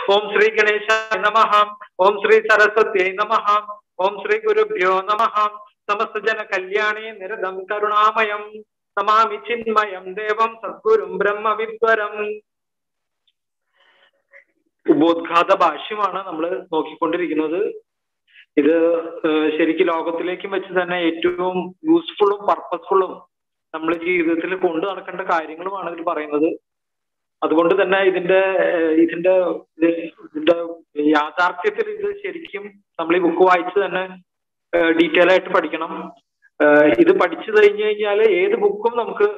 ഓം ശ്രീ ഗണേശായ നമ ഓം ശ്രീ സരസ്വത്യൈ നമ ഓം ശ്രീ ഗുരുഭ്യോ നമ സമസ്ത ജന കല്യാണേ നിരതം കരുണാമയം നമാമി ചിന്മയം ദേവം സദ്ഗുരും ബ്രഹ്മവിദ്വരം ഉപോദ്ഘാത ഭാഷ്യമാണ് നമ്മൾ നോക്കിക്കൊണ്ടിരിക്കുന്നത് ഇത് ഏഹ് ശരിക്കും ലോകത്തിലേക്കും വെച്ച് തന്നെ ഏറ്റവും യൂസ്ഫുള്ളും പർപ്പസ്ഫുള്ളും നമ്മൾ ജീവിതത്തിൽ കൊണ്ടു നടക്കേണ്ട കാര്യങ്ങളുമാണ് ഇതിൽ പറയുന്നത് അതുകൊണ്ട് തന്നെ ഇതിന്റെ ഏഹ് ഇതിന്റെ ഇത് ഇതിന്റെ യാഥാർത്ഥ്യത്തിൽ ഇത് ശരിക്കും നമ്മൾ ഈ ബുക്ക് വായിച്ച് തന്നെ ഡീറ്റെയിൽ ആയിട്ട് പഠിക്കണം ഏഹ് ഇത് പഠിച്ചു കഴിഞ്ഞു കഴിഞ്ഞാൽ ഏത് ബുക്കും നമുക്ക്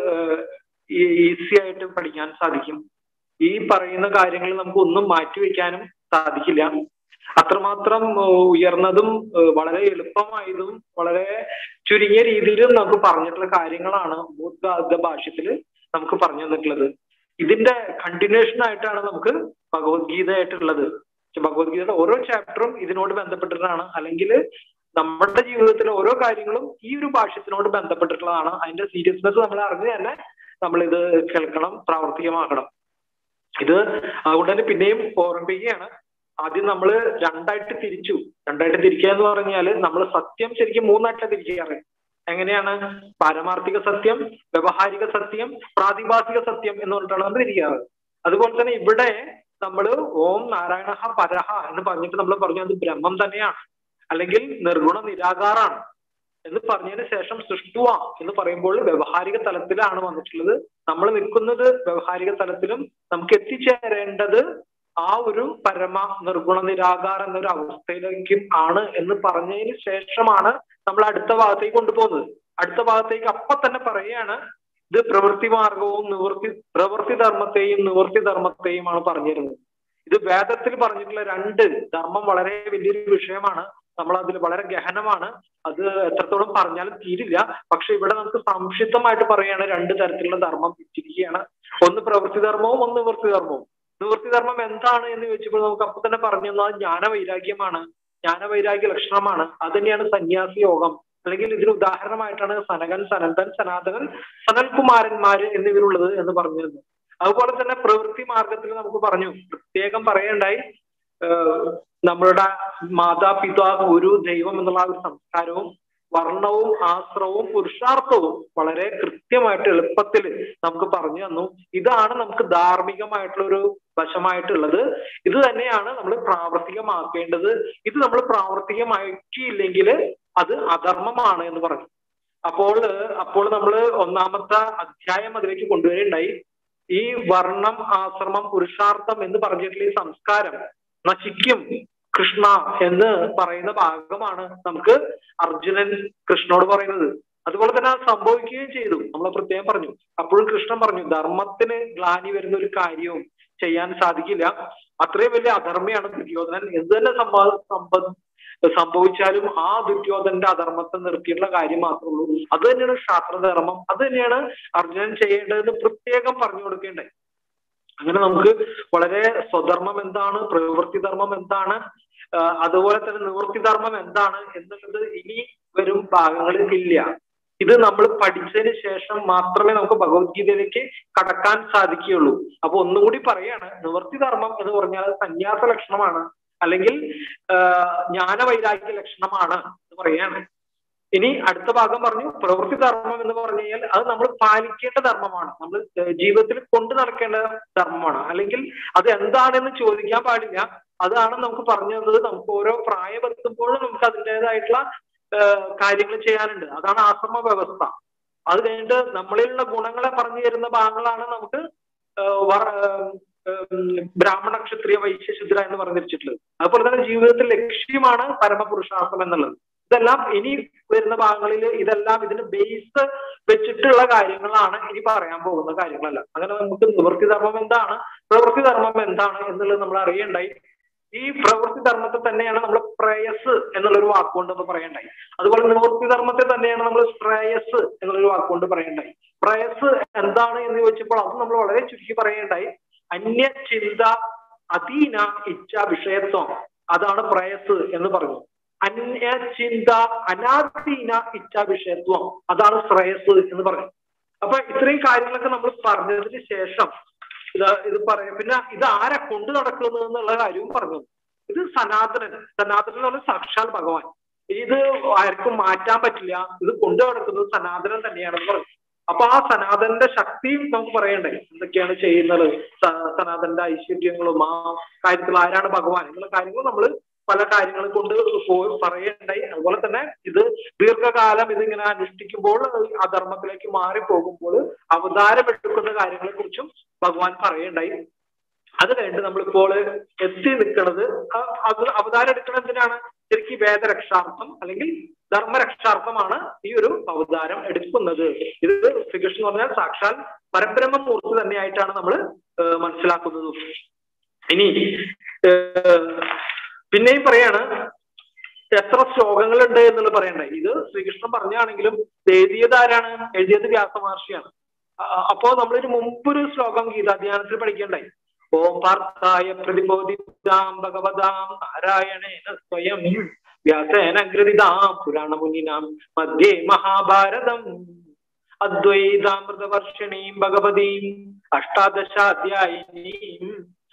ഈസി ആയിട്ട് പഠിക്കാൻ സാധിക്കും ഈ പറയുന്ന കാര്യങ്ങൾ നമുക്ക് ഒന്നും മാറ്റിവെക്കാനും സാധിക്കില്ല അത്രമാത്രം ഏഹ് ഉയർന്നതും ഏഹ് വളരെ എളുപ്പമായതും വളരെ ചുരുങ്ങിയ രീതിയിലും നമുക്ക് പറഞ്ഞിട്ടുള്ള കാര്യങ്ങളാണ് ബുദ്ധ ഭാഷ്യത്തിൽ നമുക്ക് പറഞ്ഞു തന്നിട്ടുള്ളത് ഇതിന്റെ കണ്ടിന്യൂഷൻ ആയിട്ടാണ് നമുക്ക് ഭഗവത്ഗീത ആയിട്ടുള്ളത് ഭഗവത്ഗീതയുടെ ഓരോ ചാപ്റ്ററും ഇതിനോട് ബന്ധപ്പെട്ടിട്ടാണ് അല്ലെങ്കിൽ നമ്മുടെ ജീവിതത്തിലെ ഓരോ കാര്യങ്ങളും ഈ ഒരു ഭാഷ്യത്തിനോട് ബന്ധപ്പെട്ടിട്ടുള്ളതാണ് അതിന്റെ സീരിയസ്നെസ് നമ്മൾ അറിഞ്ഞ് തന്നെ നമ്മൾ ഇത് കേൾക്കണം പ്രാവർത്തികമാക്കണം ഇത് അതുകൊണ്ട് തന്നെ പിന്നെയും ഓർമ്മിപ്പിക്കുകയാണ് ആദ്യം നമ്മൾ രണ്ടായിട്ട് തിരിച്ചു രണ്ടായിട്ട് തിരിക്കുക എന്ന് പറഞ്ഞാല് നമ്മൾ സത്യം ശരിക്കും മൂന്നായിട്ടാണ് തിരിക്കാറ് എങ്ങനെയാണ് പാരമാർത്ഥിക സത്യം വ്യവഹാരിക സത്യം പ്രാതിഭാസിക സത്യം എന്ന് പറഞ്ഞിട്ടാണ് നമ്മൾ തിരിക്കാറ് അതുപോലെ തന്നെ ഇവിടെ നമ്മൾ ഓം നാരായണ പരഹ എന്ന് പറഞ്ഞിട്ട് നമ്മൾ പറഞ്ഞു അത് ബ്രഹ്മം തന്നെയാണ് അല്ലെങ്കിൽ നിർഗുണ നിരാകാരാണ് എന്ന് പറഞ്ഞതിന് ശേഷം സൃഷ്ടുവ എന്ന് പറയുമ്പോൾ വ്യവഹാരിക തലത്തിലാണ് വന്നിട്ടുള്ളത് നമ്മൾ നിൽക്കുന്നത് വ്യവഹാരിക തലത്തിലും നമുക്ക് എത്തിച്ചേരേണ്ടത് ആ ഒരു പരമ നിർഗുണ നിരാകാരം എന്നൊരു അവസ്ഥയിലേക്കും ആണ് എന്ന് പറഞ്ഞതിന് ശേഷമാണ് നമ്മൾ അടുത്ത ഭാഗത്തേക്ക് കൊണ്ടുപോകുന്നത് അടുത്ത ഭാഗത്തേക്ക് അപ്പൊ തന്നെ പറയുകയാണ് ഇത് പ്രവൃത്തി മാർഗവും നിവൃത്തി പ്രവൃത്തി ധർമ്മത്തെയും നിവൃത്തി ധർമ്മത്തെയുമാണ് പറഞ്ഞിരുന്നത് ഇത് വേദത്തിൽ പറഞ്ഞിട്ടുള്ള രണ്ട് ധർമ്മം വളരെ വലിയൊരു വിഷയമാണ് നമ്മൾ അതിൽ വളരെ ഗഹനമാണ് അത് എത്രത്തോളം പറഞ്ഞാലും തീരില്ല പക്ഷെ ഇവിടെ നമുക്ക് സംക്ഷിപ്തമായിട്ട് പറയുകയാണ് രണ്ട് തരത്തിലുള്ള ധർമ്മം തിരിച്ചിരിക്കുകയാണ് ഒന്ന് പ്രവൃത്തി ധർമ്മവും ഒന്ന് നിവൃത്തി ധർമ്മവും നിവൃത്തി ധർമ്മം എന്താണ് എന്ന് ചോദിച്ചപ്പോൾ നമുക്ക് അപ്പൊ തന്നെ പറഞ്ഞു തന്നത് ജ്ഞാനവൈരാഗ്യമാണ് ജ്ഞാനവൈരാഗ്യ ലക്ഷണമാണ് അത് തന്നെയാണ് സന്യാസി യോഗം അല്ലെങ്കിൽ ഇതിന് ഉദാഹരണമായിട്ടാണ് സനകൻ സനന്ദൻ സനാതനൻ സനൽകുമാരന്മാര് എന്നിവരുള്ളത് എന്ന് പറഞ്ഞിരുന്നു അതുപോലെ തന്നെ പ്രവൃത്തി മാർഗത്തിൽ നമുക്ക് പറഞ്ഞു പ്രത്യേകം പറയണ്ടായി നമ്മളുടെ മാതാപിതാ ഗുരു ദൈവം എന്നുള്ള ആ ഒരു സംസ്കാരവും വർണ്ണവും ആശ്രവും പുരുഷാർത്ഥവും വളരെ കൃത്യമായിട്ട് എളുപ്പത്തിൽ നമുക്ക് പറഞ്ഞു തന്നു ഇതാണ് നമുക്ക് ധാർമ്മികമായിട്ടുള്ള ഒരു വശമായിട്ടുള്ളത് ഇത് തന്നെയാണ് നമ്മൾ പ്രാവർത്തികമാക്കേണ്ടത് ഇത് നമ്മൾ പ്രാവർത്തികമാക്കിയില്ലെങ്കിൽ അത് അധർമ്മമാണ് എന്ന് പറഞ്ഞു അപ്പോൾ അപ്പോൾ നമ്മൾ ഒന്നാമത്തെ അധ്യായം അതിലേക്ക് കൊണ്ടുവരികയുണ്ടായി ഈ വർണ്ണം ആശ്രമം പുരുഷാർത്ഥം എന്ന് പറഞ്ഞിട്ടുള്ള ഈ സംസ്കാരം നശിക്കും കൃഷ്ണ എന്ന് പറയുന്ന ഭാഗമാണ് നമുക്ക് അർജുനൻ കൃഷ്ണനോട് പറയുന്നത് അതുപോലെ തന്നെ അത് സംഭവിക്കുകയും ചെയ്തു നമ്മൾ പ്രത്യേകം പറഞ്ഞു അപ്പോഴും കൃഷ്ണൻ പറഞ്ഞു ധർമ്മത്തിന് ഗ്ലാനി വരുന്ന ഒരു കാര്യവും ചെയ്യാൻ സാധിക്കില്ല അത്രയും വലിയ അധർമ്മയാണ് ദുര്യോധനൻ എന്ത് തന്നെ സംഭവ സമ്പ സംഭവിച്ചാലും ആ ദുര്യോധനന്റെ അധർമ്മത്തെ നിർത്തിയിട്ടുള്ള കാര്യം മാത്രമേ ഉള്ളൂ അത് തന്നെയാണ് ശാസ്ത്രധർമ്മം അത് തന്നെയാണ് അർജുനൻ ചെയ്യേണ്ടതെന്ന് പ്രത്യേകം പറഞ്ഞു കൊടുക്കേണ്ടത് അങ്ങനെ നമുക്ക് വളരെ സ്വധർമ്മം എന്താണ് പ്രവൃത്തി ധർമ്മം എന്താണ് അതുപോലെ തന്നെ നിവൃത്തി ധർമ്മം എന്താണ് എന്നുള്ളത് ഇനി വരും ഭാഗങ്ങളിൽ ഇല്ല ഇത് നമ്മൾ പഠിച്ചതിന് ശേഷം മാത്രമേ നമുക്ക് ഭഗവത്ഗീതയിലേക്ക് കടക്കാൻ സാധിക്കുകയുള്ളൂ അപ്പൊ ഒന്നും കൂടി പറയാണ് നിവൃത്തി ധർമ്മം എന്ന് പറഞ്ഞാൽ സന്യാസ ലക്ഷണമാണ് അല്ലെങ്കിൽ ജ്ഞാനവൈരാഗ്യ ലക്ഷണമാണ് എന്ന് പറയാണ് ഇനി അടുത്ത ഭാഗം പറഞ്ഞു പ്രവൃത്തി ധർമ്മം എന്ന് പറഞ്ഞു കഴിഞ്ഞാൽ അത് നമ്മൾ പാലിക്കേണ്ട ധർമ്മമാണ് നമ്മൾ ജീവിതത്തിൽ കൊണ്ടു നടക്കേണ്ട ധർമ്മമാണ് അല്ലെങ്കിൽ അത് എന്താണെന്ന് ചോദിക്കാൻ പാടില്ല അതാണ് നമുക്ക് പറഞ്ഞു തന്നത് നമുക്ക് ഓരോ പ്രായമെത്തുമ്പോഴും നമുക്ക് അതിൻ്റെതായിട്ടുള്ള കാര്യങ്ങൾ ചെയ്യാനുണ്ട് അതാണ് ആശ്രമ വ്യവസ്ഥ അത് കഴിഞ്ഞിട്ട് നമ്മളിലുള്ള ഗുണങ്ങളെ പറഞ്ഞു തരുന്ന ഭാഗങ്ങളാണ് നമുക്ക് ബ്രാഹ്മണ ക്ഷത്രിയ വൈശ്യ ശുദ്ര എന്ന് പറഞ്ഞിരിച്ചിട്ടുള്ളത് അതുപോലെ തന്നെ ജീവിതത്തിൽ ലക്ഷ്യമാണ് പരമപുരുഷാർത്ഥം എന്നുള്ളത് ഇതെല്ലാം ഇനി വരുന്ന ഭാഗങ്ങളിൽ ഇതെല്ലാം ഇതിന് ബേസ് വെച്ചിട്ടുള്ള കാര്യങ്ങളാണ് ഇനി പറയാൻ പോകുന്ന കാര്യങ്ങളല്ല അങ്ങനെ നമുക്ക് നിവൃത്തി ധർമ്മം എന്താണ് പ്രവൃത്തി ധർമ്മം എന്താണ് എന്നുള്ളത് നമ്മൾ അറിയണ്ടായി ഈ പ്രവൃത്തി ധർമ്മത്തെ തന്നെയാണ് നമ്മൾ പ്രേയസ് എന്നുള്ളൊരു വാക്കുകൊണ്ട് നമ്മൾ പറയണ്ടായി അതുപോലെ നിവൃത്തി ധർമ്മത്തെ തന്നെയാണ് നമ്മൾ ശ്രേയസ് എന്നുള്ളൊരു വാക്കുകൊണ്ട് പറയണ്ടായി പ്രേയസ് എന്താണ് എന്ന് ചോദിച്ചപ്പോൾ അത് നമ്മൾ വളരെ ചുരുക്കി പറയണ്ടായി അന്യ ചിന്ത അധീന ഇച്ഛ വിഷയത്വം അതാണ് പ്രേയസ് എന്ന് പറഞ്ഞു അന്യ ചിന്ത അനാധീന ഇച്ഛ വിഷയത്വം അതാണ് ശ്രേയസ് എന്ന് പറഞ്ഞു അപ്പൊ ഇത്രയും കാര്യങ്ങളൊക്കെ നമ്മൾ പറഞ്ഞതിന് ശേഷം ഇത് ഇത് പറയാം പിന്നെ ഇത് ആരെ കൊണ്ടു നടക്കുന്നത് എന്നുള്ള കാര്യവും പറഞ്ഞു ഇത് സനാതനൻ സനാതനൻ എന്ന് പറഞ്ഞാൽ സാക്ഷാൽ ഭഗവാൻ ഇത് ആർക്കും മാറ്റാൻ പറ്റില്ല ഇത് കൊണ്ടു നടക്കുന്നത് സനാതനൻ തന്നെയാണെന്ന് പറഞ്ഞു അപ്പൊ ആ സനാതനന്റെ ശക്തിയും നമുക്ക് പറയണ്ടേ എന്തൊക്കെയാണ് ചെയ്യുന്നത് സനാതനന്റെ ഐശ്വര്യങ്ങളും ആ കാര്യത്തിൽ ആരാണ് ഭഗവാൻ എന്നുള്ള കാര്യങ്ങൾ നമ്മൾ പല കാര്യങ്ങളും കൊണ്ട് പറയണ്ടായി അതുപോലെ തന്നെ ഇത് ദീർഘകാലം ഇതിങ്ങനെ അനുഷ്ഠിക്കുമ്പോൾ അധർമ്മത്തിലേക്ക് മാറിപ്പോകുമ്പോൾ അവതാരം എടുക്കുന്ന കാര്യങ്ങളെ കുറിച്ചും ഭഗവാൻ പറയണ്ടായി അത് കഴിഞ്ഞ് നമ്മളിപ്പോൾ എത്തി നിൽക്കുന്നത് അത് അവതാരം എടുക്കുന്നത് എന്തിനാണ് ശരിക്കും വേദരക്ഷാർത്ഥം അല്ലെങ്കിൽ ധർമ്മരക്ഷാർത്ഥമാണ് ഈ ഒരു അവതാരം എടുക്കുന്നത് ഇത് ശ്രീകൃഷ്ണൻ എന്ന് പറഞ്ഞാൽ സാക്ഷാൽ പരബ്രഹ്മമൂർത്തി തന്നെയായിട്ടാണ് നമ്മൾ മനസ്സിലാക്കുന്നത് ഇനി പിന്നെയും പറയാണ് എത്ര ശ്ലോകങ്ങളുണ്ട് എന്നുള്ളത് പറയണ്ടേ ഇത് ശ്രീകൃഷ്ണൻ പറഞ്ഞാണെങ്കിലും എഴുതിയത് ആരാണ് എഴുതിയത് വ്യാസമഹർഷിയാണ് അപ്പോ നമ്മളൊരു മുമ്പൊരു ശ്ലോകം ഗീതാധ്യാനത്തിൽ പഠിക്കണ്ടായി ഓം പാർത്ഥായ പ്രതിബോധിതാം ഭഗവതാം നാരായണേന സ്വയം വ്യാസേന ഗ്രഥിതാം പുരാണമുനിനാം മധ്യേ മഹാഭാരതം അദ്വൈതാമൃതവർഷിണീം ഭഗവതീം അഷ്ടാദശാധ്യായിനീം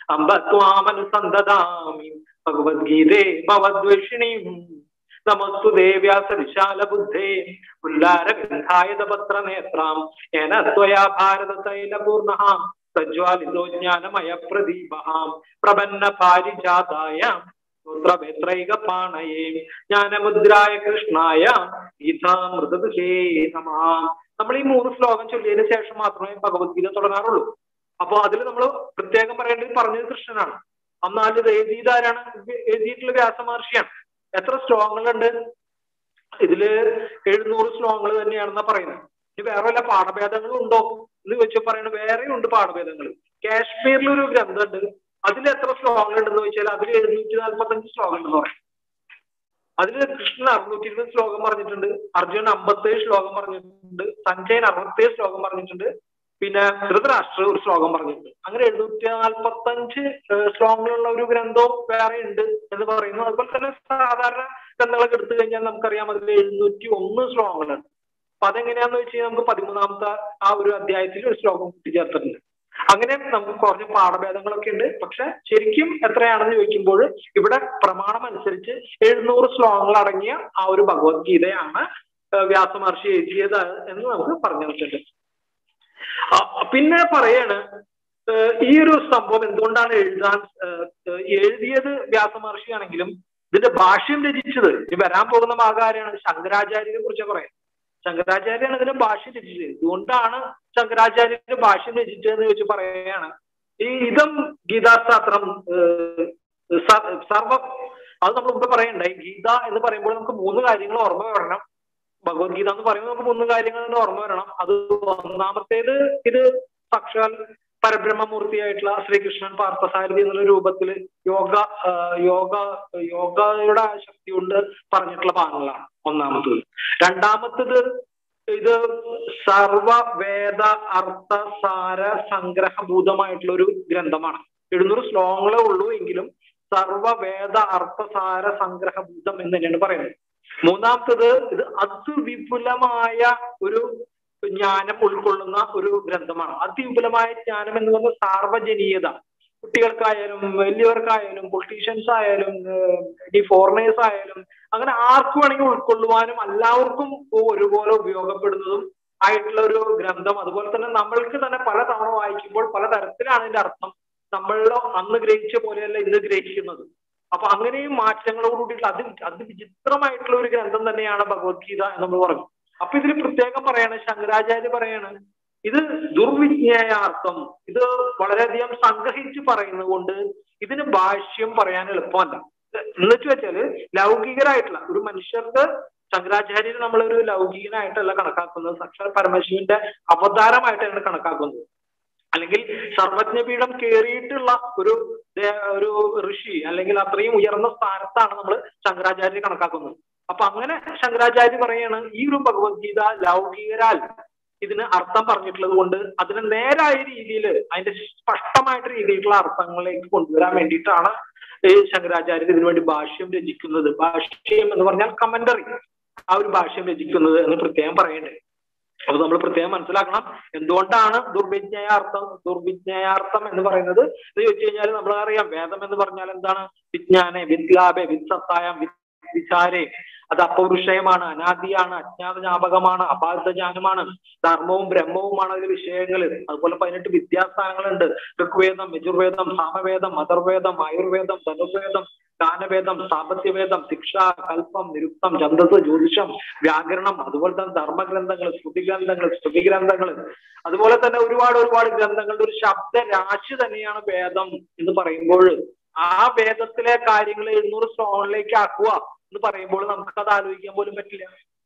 അമ്പത്വാമനുസന്ധതാമി ഭഗവത്ഗീതേ ഭവദ്വേഷിണീം നമസ്തു ദേവ്യാസ വിശാല ബുദ്ധേ ഉല്ലാരഗന്ധായത പത്ര നേത്രാം ഏന ത്വയാ ഭാരത തൈലപൂർണ സജ്വാലിതോ ജ്ഞാനമയ പ്രദീപഹാം പ്രപന്ന പാരിജാതായ പാണയേ ജ്ഞാനമുദ്രായ കൃഷ്ണായ ഗീതാമൃതേ നമ നമ്മൾ ഈ മൂന്ന് ശ്ലോകം ചൊല്ലിയതിനു ശേഷം മാത്രമേ ഭഗവത്ഗീത തുടങ്ങാറുള്ളൂ അപ്പൊ അതിൽ നമ്മൾ പ്രത്യേകം പറയേണ്ടത് പറഞ്ഞത് കൃഷ്ണനാണ് എന്നാൽ ഇത് എഴുതിയത് ആരാണ് എഴുതിയിട്ടുള്ള വ്യാസമഹർഷിയാണ് എത്ര ശ്ലോകങ്ങളുണ്ട് ഇതില് എഴുന്നൂറ് ശ്ലോകങ്ങൾ തന്നെയാണെന്നാ പറയുന്നത് ഇനി വേറെ വല്ല പാഠഭേദങ്ങളും ഉണ്ടോ എന്ന് വെച്ച് പറയുന്നത് വേറെ ഉണ്ട് പാഠഭേദങ്ങൾ കാശ്മീരിൽ ഒരു ഗ്രന്ഥമുണ്ട് അതിൽ എത്ര ശ്ലോകങ്ങൾ ഉണ്ടെന്ന് വെച്ചാൽ അതിൽ എഴുന്നൂറ്റി നാൽപ്പത്തി അഞ്ച് ശ്ലോകം ഉണ്ടെന്ന് പറയും അതിൽ കൃഷ്ണൻ അറുന്നൂറ്റി ഇരുപത് ശ്ലോകം പറഞ്ഞിട്ടുണ്ട് അർജുനൻ അമ്പത്തേഴ് ശ്ലോകം പറഞ്ഞിട്ടുണ്ട് സഞ്ജയൻ അറുപത്തേഴ് ശ്ലോകം പറഞ്ഞിട്ടുണ്ട് പിന്നെ ധൃതരാഷ്ട്ര ഒരു ശ്ലോകം പറഞ്ഞിട്ടുണ്ട് അങ്ങനെ എഴുന്നൂറ്റി നാൽപ്പത്തി അഞ്ച് ശ്ലോകങ്ങളുള്ള ഒരു ഗ്രന്ഥവും വേറെ ഉണ്ട് എന്ന് പറയുന്നു അതുപോലെ തന്നെ സാധാരണ ഗ്രന്ഥങ്ങളൊക്കെ എടുത്തു കഴിഞ്ഞാൽ നമുക്കറിയാം അതിൽ എഴുന്നൂറ്റി ഒന്ന് ശ്ലോകങ്ങളുണ്ട് അപ്പൊ അതെങ്ങനെയാന്ന് വെച്ച് കഴിഞ്ഞാൽ നമുക്ക് പതിമൂന്നാമത്തെ ആ ഒരു അധ്യായത്തിൽ ഒരു ശ്ലോകം കൂട്ടിച്ചേർത്തിട്ടുണ്ട് അങ്ങനെ നമുക്ക് കുറഞ്ഞ പാഠഭേദങ്ങളൊക്കെ ഉണ്ട് പക്ഷെ ശരിക്കും എത്രയാണെന്ന് ചോദിക്കുമ്പോൾ ഇവിടെ പ്രമാണം അനുസരിച്ച് എഴുന്നൂറ് ശ്ലോകങ്ങൾ അടങ്ങിയ ആ ഒരു ഭഗവത്ഗീതയാണ് വ്യാസമഹർഷി എഴുതിയത് എന്ന് നമുക്ക് പറഞ്ഞു വെച്ചിട്ടുണ്ട് പിന്നെ പറയാണ് ഈ ഒരു സംഭവം എന്തുകൊണ്ടാണ് എഴുതാൻ എഴുതിയത് വ്യാസമഹർഷിയാണെങ്കിലും ഇതിന്റെ ഭാഷ്യം രചിച്ചത് ഇനി വരാൻ പോകുന്ന ഭാഗാരാണ് ശങ്കരാചാര്യരെ കുറിച്ച് പറയാം ശങ്കരാചാര്യാണ് ഇതിന് ഭാഷ്യം രചിച്ചത് ഇതുകൊണ്ടാണ് ശങ്കരാചാര്യന്റെ ഭാഷ്യം രചിച്ചതെന്ന് വെച്ച് പറയുകയാണ് ഈ ഇതം ഗീതാശാസ്ത്രം സർവ അത് നമ്മൾ മുമ്പ് പറയണ്ടായി ഗീത എന്ന് പറയുമ്പോൾ നമുക്ക് മൂന്ന് കാര്യങ്ങൾ ഓർമ്മ വരണം ഭഗവത്ഗീത എന്ന് പറയുമ്പോൾ നമുക്ക് മൂന്ന് കാര്യങ്ങൾ ഓർമ്മ വരണം അത് ഒന്നാമത്തേത് ഇത് സാക്ഷാൽ പരബ്രഹ്മമൂർത്തിയായിട്ടുള്ള ശ്രീകൃഷ്ണൻ പാർത്ഥസാരഥി എന്നുള്ള രൂപത്തിൽ യോഗ യോഗ യോഗയുടെ ശക്തി കൊണ്ട് പറഞ്ഞിട്ടുള്ള ഭാഗങ്ങളാണ് ഒന്നാമത്തത് രണ്ടാമത്തത് ഇത് സർവ വേദ അർത്ഥ സാര സംഗ്രഹഭൂതമായിട്ടുള്ള ഒരു ഗ്രന്ഥമാണ് എഴുന്നൂറ് ശ്ലോകങ്ങളേ ഉള്ളൂ എങ്കിലും സർവ വേദ അർത്ഥ സാര സംഗ്രഹഭൂതം എന്ന് തന്നെയാണ് പറയുന്നത് മൂന്നാമത്തത് ഇത് അതിവിപുലമായ ഒരു ജ്ഞാനം ഉൾക്കൊള്ളുന്ന ഒരു ഗ്രന്ഥമാണ് അതിവിപുലമായ ജ്ഞാനം എന്ന് പറഞ്ഞ സാർവജനീയത കുട്ടികൾക്കായാലും വലിയവർക്കായാലും പൊളിറ്റീഷ്യൻസ് ആയാലും ഈ ഫോറിനേഴ്സ് ആയാലും അങ്ങനെ ആർക്കും വേണമെങ്കിൽ ഉൾക്കൊള്ളുവാനും എല്ലാവർക്കും ഒരുപോലെ ഉപയോഗപ്പെടുന്നതും ആയിട്ടുള്ള ഒരു ഗ്രന്ഥം അതുപോലെ തന്നെ നമ്മൾക്ക് തന്നെ പല തവണ വായിക്കുമ്പോൾ പല തരത്തിലാണ് ഇതിന്റെ അർത്ഥം നമ്മളിലോ അന്ന് ഗ്രഹിച്ച പോലെയല്ല ഇന്ന് ഗ്രഹിക്കുന്നത് അപ്പൊ അങ്ങനെയും മാറ്റങ്ങളോട് കൂടിയിട്ടുള്ള അത് അത് വിചിത്രമായിട്ടുള്ള ഒരു ഗ്രന്ഥം തന്നെയാണ് ഭഗവത്ഗീത എന്ന് നമ്മൾ പറഞ്ഞു അപ്പൊ ഇതിൽ പ്രത്യേകം പറയാണ് ശങ്കരാചാര്യ പറയാണ് ഇത് ദുർവിജ്ഞേയാർത്ഥം ഇത് വളരെയധികം സംഗ്രഹിച്ച് പറയുന്നത് കൊണ്ട് ഇതിന് ഭാഷ്യം പറയാൻ എളുപ്പമല്ല എന്നുവെച്ച് വെച്ചാല് ലൗകികരായിട്ടുള്ള ഒരു മനുഷ്യർക്ക് ശങ്കരാചാര്യർ നമ്മളൊരു ലൗകികനായിട്ടല്ല കണക്കാക്കുന്നത് സാക്ഷാൽ പരമശിവന്റെ അവതാരമായിട്ടാണ് കണക്കാക്കുന്നത് അല്ലെങ്കിൽ സർവജ്ഞപീഠം കയറിയിട്ടുള്ള ഒരു ഒരു ഋഷി അല്ലെങ്കിൽ അത്രയും ഉയർന്ന സ്ഥാനത്താണ് നമ്മൾ ശങ്കരാചാര്യ കണക്കാക്കുന്നത് അപ്പൊ അങ്ങനെ ശങ്കരാചാര്യ പറയാണ് ഈ ഒരു ഭഗവത്ഗീത ലൗകികരാൽ ഇതിന് അർത്ഥം പറഞ്ഞിട്ടുള്ളത് കൊണ്ട് അതിന് നേരായ രീതിയിൽ അതിന്റെ സ്പഷ്ടമായിട്ട് രീതിയിലുള്ള അർത്ഥങ്ങളിലേക്ക് കൊണ്ടുവരാൻ വേണ്ടിയിട്ടാണ് ഈ ശങ്കരാചാര്യർ ഇതിനു വേണ്ടി ഭാഷ്യം രചിക്കുന്നത് ഭാഷ്യം എന്ന് പറഞ്ഞാൽ കമന്ററി ആ ഒരു ഭാഷ്യം രചിക്കുന്നത് എന്ന് പ്രത്യേകം പറയണ്ടേ അപ്പൊ നമ്മൾ പ്രത്യേകം മനസ്സിലാക്കണം എന്തുകൊണ്ടാണ് ദുർവിജ്ഞയാർത്ഥം ദുർവിജ്ഞയാർത്ഥം എന്ന് പറയുന്നത് എന്ന് ചോദിച്ചു കഴിഞ്ഞാൽ നമ്മൾ അറിയാം വേദം എന്ന് പറഞ്ഞാൽ എന്താണ് വിജ്ഞാനെ വിദ്ലാഭെ വിത്സത്തായം വിചാരേ അത് അപൗരുഷയമാണ് അനാദിയാണ് അജ്ഞാത ജ്ഞാപകമാണ് അപാധജ്ഞാനമാണ് ധർമ്മവും ബ്രഹ്മവുമാണ് അതിൽ വിഷയങ്ങൾ അതുപോലെ പതിനെട്ട് വിദ്യാസ്ഥാനങ്ങളുണ്ട് ഋഗ്വേദം യജുർവേദം സാമവേദം മതർവേദം ആയുർവേദം ധനുർവേദം ഗാനവേദം സാമ്പത്യവേദം ശിക്ഷ കൽപ്പം നിരുക്തം ഛന്ദസ് ജ്യോതിഷം വ്യാകരണം അതുപോലെ തന്നെ ധർമ്മഗ്രന്ഥങ്ങൾ സ്തുതി ഗ്രന്ഥങ്ങൾ സ്തുതി ഗ്രന്ഥങ്ങൾ അതുപോലെ തന്നെ ഒരുപാട് ഒരുപാട് ഗ്രന്ഥങ്ങളുടെ ഒരു ശബ്ദരാശി തന്നെയാണ് വേദം എന്ന് പറയുമ്പോൾ ആ വേദത്തിലെ കാര്യങ്ങൾ എഴുന്നൂറ് സ്റ്റോണിലേക്ക് ആക്കുക എന്ന് പറയുമ്പോൾ നമുക്ക് അത് ആലോചിക്കാൻ പോലും പറ്റില്ല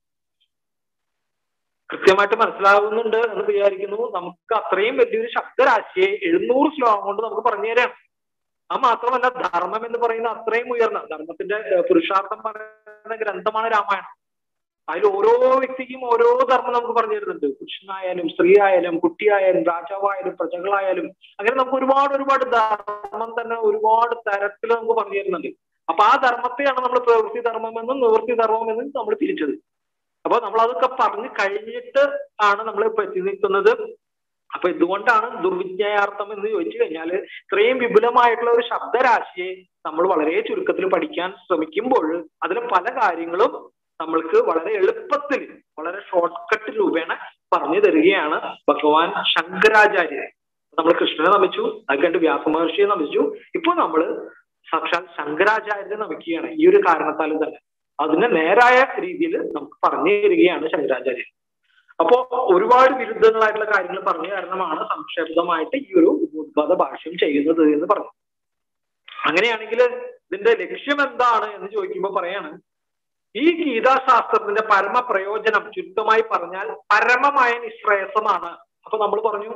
കൃത്യമായിട്ട് മനസ്സിലാവുന്നുണ്ട് എന്ന് വിചാരിക്കുന്നു നമുക്ക് അത്രയും വലിയൊരു ശബ്ദരാശിയെ എഴുന്നൂറ് ശ്ലോകം കൊണ്ട് നമുക്ക് പറഞ്ഞു തരാം അത് മാത്രമല്ല ധർമ്മം എന്ന് പറയുന്ന അത്രയും ഉയർന്ന ധർമ്മത്തിന്റെ പുരുഷാർത്ഥം പറയുന്ന ഗ്രന്ഥമാണ് രാമായണം അതിൽ ഓരോ വ്യക്തിക്കും ഓരോ ധർമ്മം നമുക്ക് പറഞ്ഞു തരുന്നുണ്ട് പുരുഷനായാലും സ്ത്രീ ആയാലും കുട്ടിയായാലും രാജാവായാലും പ്രജകളായാലും അങ്ങനെ നമുക്ക് ഒരുപാട് ഒരുപാട് ധർമ്മം തന്നെ ഒരുപാട് തരത്തിൽ നമുക്ക് പറഞ്ഞു തരുന്നുണ്ട് അപ്പൊ ആ ധർമ്മത്തെയാണ് നമ്മൾ പ്രവൃത്തി ധർമ്മം എന്നും നിവൃത്തി ധർമ്മം എന്നും നമ്മൾ തിരിച്ചത് അപ്പൊ നമ്മൾ അതൊക്കെ പറഞ്ഞു കഴിഞ്ഞിട്ട് ആണ് നമ്മൾ പറ്റി നിൽക്കുന്നത് അപ്പൊ ഇതുകൊണ്ടാണ് ദുർവിജ്ഞയാർത്ഥം എന്ന് ചോദിച്ചു കഴിഞ്ഞാൽ ഇത്രയും വിപുലമായിട്ടുള്ള ഒരു ശബ്ദരാശിയെ നമ്മൾ വളരെ ചുരുക്കത്തിൽ പഠിക്കാൻ ശ്രമിക്കുമ്പോൾ അതിലെ പല കാര്യങ്ങളും നമ്മൾക്ക് വളരെ എളുപ്പത്തിൽ വളരെ ഷോർട്ട് കട്ട് രൂപേണ പറഞ്ഞു തരികയാണ് ഭഗവാൻ ശങ്കരാചാര്യൻ നമ്മൾ കൃഷ്ണനെ നമിച്ചു അത് കണ്ട് വ്യാസമഹർഷിയെ നമിച്ചു ഇപ്പൊ നമ്മൾ സാക്ഷാൽ ശങ്കരാചാര്യനെ നമിക്കുകയാണ് ഈ ഒരു കാരണത്താലും തന്നെ അതിനെ നേരായ രീതിയിൽ നമുക്ക് പറഞ്ഞു തരികയാണ് ശങ്കരാചാര്യൻ അപ്പോ ഒരുപാട് വിരുദ്ധങ്ങളായിട്ടുള്ള കാര്യങ്ങൾ പറഞ്ഞ കാരണമാണ് സംക്ഷേപ്തമായിട്ട് ഈ ഒരു ഉദ്ഭവ ഭാഷ്യം ചെയ്യുന്നത് എന്ന് പറഞ്ഞു അങ്ങനെയാണെങ്കിൽ ഇതിന്റെ ലക്ഷ്യം എന്താണ് എന്ന് ചോദിക്കുമ്പോൾ പറയാണ് ഈ ഗീതാശാസ്ത്രത്തിന്റെ പരമ പ്രയോജനം ചുരുക്കമായി പറഞ്ഞാൽ പരമമായ നിശ്രേയസമാണ് അപ്പൊ നമ്മൾ പറഞ്ഞു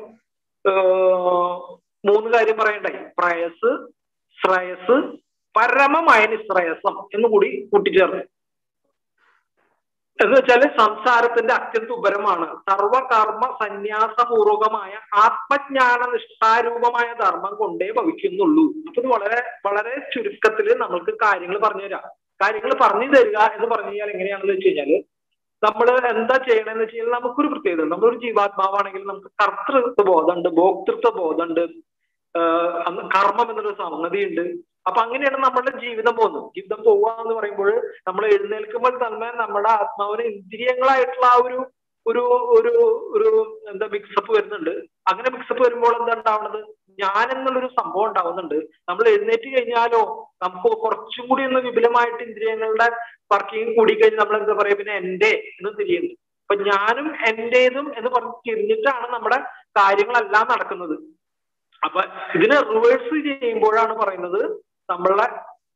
മൂന്ന് കാര്യം പറയണ്ടായി പ്രയസ് ശ്രേയസ് പരമമായ നിശ്രേയസം എന്ന് കൂടി കൂട്ടിച്ചേർന്നു എന്ന് വെച്ചാല് സംസാരത്തിന്റെ അത്യന്ത ഉപരമാണ് സർവകർമ്മ സന്യാസപൂർവകമായ ആത്മജ്ഞാന നിഷ്ഠാരൂപമായ ധർമ്മം കൊണ്ടേ ഭവിക്കുന്നുള്ളൂ അപ്പൊ ഇത് വളരെ വളരെ ചുരുക്കത്തിൽ നമ്മൾക്ക് കാര്യങ്ങൾ പറഞ്ഞു തരാം കാര്യങ്ങൾ പറഞ്ഞു തരിക എന്ന് പറഞ്ഞു കഴിഞ്ഞാൽ എങ്ങനെയാണെന്ന് വെച്ച് കഴിഞ്ഞാല് നമ്മൾ എന്താ ചെയ്യണമെന്ന് വെച്ച് കഴിഞ്ഞാൽ നമുക്കൊരു പ്രത്യേകത നമ്മളൊരു ജീവാത്മാവാണെങ്കിൽ നമുക്ക് കർത്തൃത്വ ബോധമുണ്ട് ഭോക്തൃത്വ ബോധമുണ്ട് കർമ്മം എന്നൊരു സംഗതിയുണ്ട് അപ്പൊ അങ്ങനെയാണ് നമ്മുടെ ജീവിതം പോകുന്നത് ജീവിതം പോവുക എന്ന് പറയുമ്പോൾ നമ്മൾ എഴുന്നേൽക്കുമ്പോൾ തന്നെ നമ്മുടെ ആത്മാവിന് ഇന്ദ്രിയങ്ങളായിട്ടുള്ള ആ ഒരു ഒരു ഒരു ഒരു എന്താ മിക്സപ്പ് വരുന്നുണ്ട് അങ്ങനെ മിക്സപ്പ് വരുമ്പോൾ എന്താ ഉണ്ടാവുന്നത് ഞാൻ എന്നുള്ളൊരു സംഭവം ഉണ്ടാവുന്നുണ്ട് നമ്മൾ എഴുന്നേറ്റ് കഴിഞ്ഞാലോ നമുക്ക് കുറച്ചും കൂടി ഒന്ന് വിപുലമായിട്ട് ഇന്ദ്രിയങ്ങളുടെ വർക്കിംഗ് കൂടി കഴിഞ്ഞ് നമ്മൾ എന്താ പറയാ പിന്നെ എന്റെ എന്ന് തിരിയുന്നു അപ്പൊ ഞാനും എന്റേതും എന്ന് പറഞ്ഞ് തിരിഞ്ഞിട്ടാണ് നമ്മുടെ കാര്യങ്ങളെല്ലാം നടക്കുന്നത് അപ്പൊ ഇതിനെ റിവേഴ്സ് ചെയ്യുമ്പോഴാണ് പറയുന്നത് നമ്മളുടെ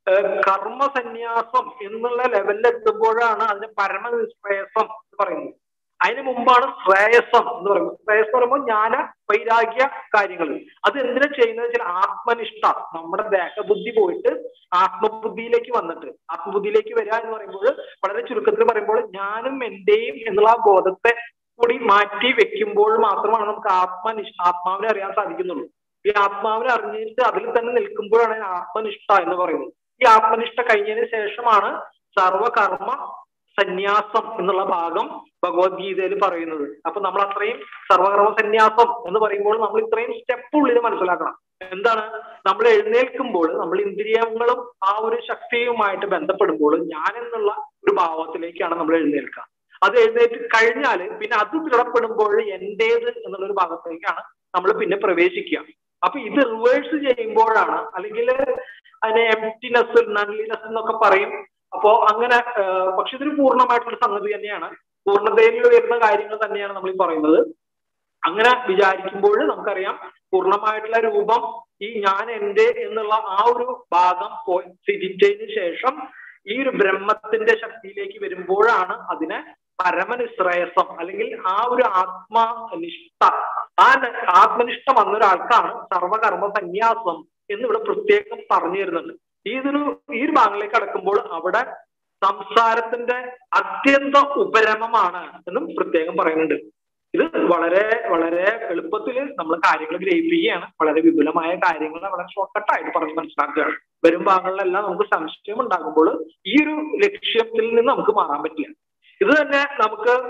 കർമ്മസന്യാസം എന്നുള്ള ലെവലിൽ എത്തുമ്പോഴാണ് അതിന് പരമനിശ്രേയസം എന്ന് പറയുന്നത് അതിന് മുമ്പാണ് ശ്രേയസം എന്ന് പറയുന്നത് ശ്രേയസ് എന്ന് പറയുമ്പോൾ ജ്ഞാന വൈരാഗ്യ കാര്യങ്ങൾ അത് എന്തിനാ ചെയ്യുന്നത് വെച്ചാൽ ആത്മനിഷ്ഠ നമ്മുടെ ദേഹബുദ്ധി പോയിട്ട് ആത്മബുദ്ധിയിലേക്ക് വന്നിട്ട് ആത്മബുദ്ധിയിലേക്ക് വരിക എന്ന് പറയുമ്പോൾ വളരെ ചുരുക്കത്തിൽ പറയുമ്പോൾ ഞാനും എന്റെയും എന്നുള്ള ആ ബോധത്തെ കൂടി മാറ്റി വെക്കുമ്പോൾ മാത്രമാണ് നമുക്ക് ആത്മനിഷ്ഠ ആത്മാവിനെ അറിയാൻ സാധിക്കുന്നുള്ളൂ ഈ ആത്മാവിനെ അറിഞ്ഞിട്ട് അതിൽ തന്നെ നിൽക്കുമ്പോഴാണ് ആത്മനിഷ്ഠ എന്ന് പറയുന്നത് ഈ ആത്മനിഷ്ഠ കഴിഞ്ഞതിന് ശേഷമാണ് സർവകർമ്മ സന്യാസം എന്നുള്ള ഭാഗം ഭഗവത്ഗീതയിൽ പറയുന്നത് അപ്പൊ നമ്മൾ അത്രയും സർവകർമ്മ സന്യാസം എന്ന് പറയുമ്പോൾ നമ്മൾ ഇത്രയും സ്റ്റെപ്പ് ഉള്ളിൽ മനസ്സിലാക്കണം എന്താണ് നമ്മൾ എഴുന്നേൽക്കുമ്പോൾ നമ്മൾ ഇന്ദ്രിയങ്ങളും ആ ഒരു ശക്തിയുമായിട്ട് ബന്ധപ്പെടുമ്പോൾ ഞാൻ എന്നുള്ള ഒരു ഭാവത്തിലേക്കാണ് നമ്മൾ എഴുന്നേൽക്കുക അത് എഴുന്നേറ്റ് കഴിഞ്ഞാൽ പിന്നെ അത് ദൃഢപ്പെടുമ്പോൾ എന്റേത് എന്നുള്ള ഒരു ഭാഗത്തേക്കാണ് നമ്മൾ പിന്നെ പ്രവേശിക്കുക അപ്പൊ ഇത് റിവേഴ്സ് ചെയ്യുമ്പോഴാണ് അല്ലെങ്കിൽ അതിനെ എംറ്റിനെസ് നൺലിനെസ് എന്നൊക്കെ പറയും അപ്പോ അങ്ങനെ പക്ഷെ ഇതൊരു പൂർണ്ണമായിട്ടുള്ള സംഗതി തന്നെയാണ് പൂർണ്ണതയിൽ വരുന്ന കാര്യങ്ങൾ തന്നെയാണ് നമ്മൾ ഈ പറയുന്നത് അങ്ങനെ വിചാരിക്കുമ്പോൾ നമുക്കറിയാം പൂർണ്ണമായിട്ടുള്ള രൂപം ഈ ഞാൻ എന്റെ എന്നുള്ള ആ ഒരു ഭാഗം തിരിച്ചതിന് ശേഷം ഈ ഒരു ബ്രഹ്മത്തിന്റെ ശക്തിയിലേക്ക് വരുമ്പോഴാണ് അതിനെ പരമനിശ്രേയസം അല്ലെങ്കിൽ ആ ഒരു ആത്മനിഷ്ഠ ആ ആത്മനിഷ്ഠ വന്ന ഒരാൾക്കാണ് സർവകർമ്മ സന്യാസം എന്ന് ഇവിടെ പ്രത്യേകം പറഞ്ഞു തരുന്നുണ്ട് ഈ ഇതൊരു ഈ ഒരു ഭാഗങ്ങളിലേക്ക് കടക്കുമ്പോൾ അവിടെ സംസാരത്തിന്റെ അത്യന്ത ഉപരമമാണ് എന്നും പ്രത്യേകം പറയുന്നുണ്ട് ഇത് വളരെ വളരെ എളുപ്പത്തിൽ നമ്മൾ കാര്യങ്ങൾ ഗ്രഹിപ്പിക്കുകയാണ് വളരെ വിപുലമായ കാര്യങ്ങൾ വളരെ ഷോർട്ട്കട്ടായിട്ട് പറഞ്ഞ് മനസ്സിലാക്കുകയാണ് വരും ഭാഗങ്ങളിലെല്ലാം നമുക്ക് സംശയം ഉണ്ടാകുമ്പോൾ ഈ ഒരു ലക്ഷ്യത്തിൽ നിന്ന് നമുക്ക് മാറാൻ പറ്റില്ല ഇത് തന്നെ നമുക്ക്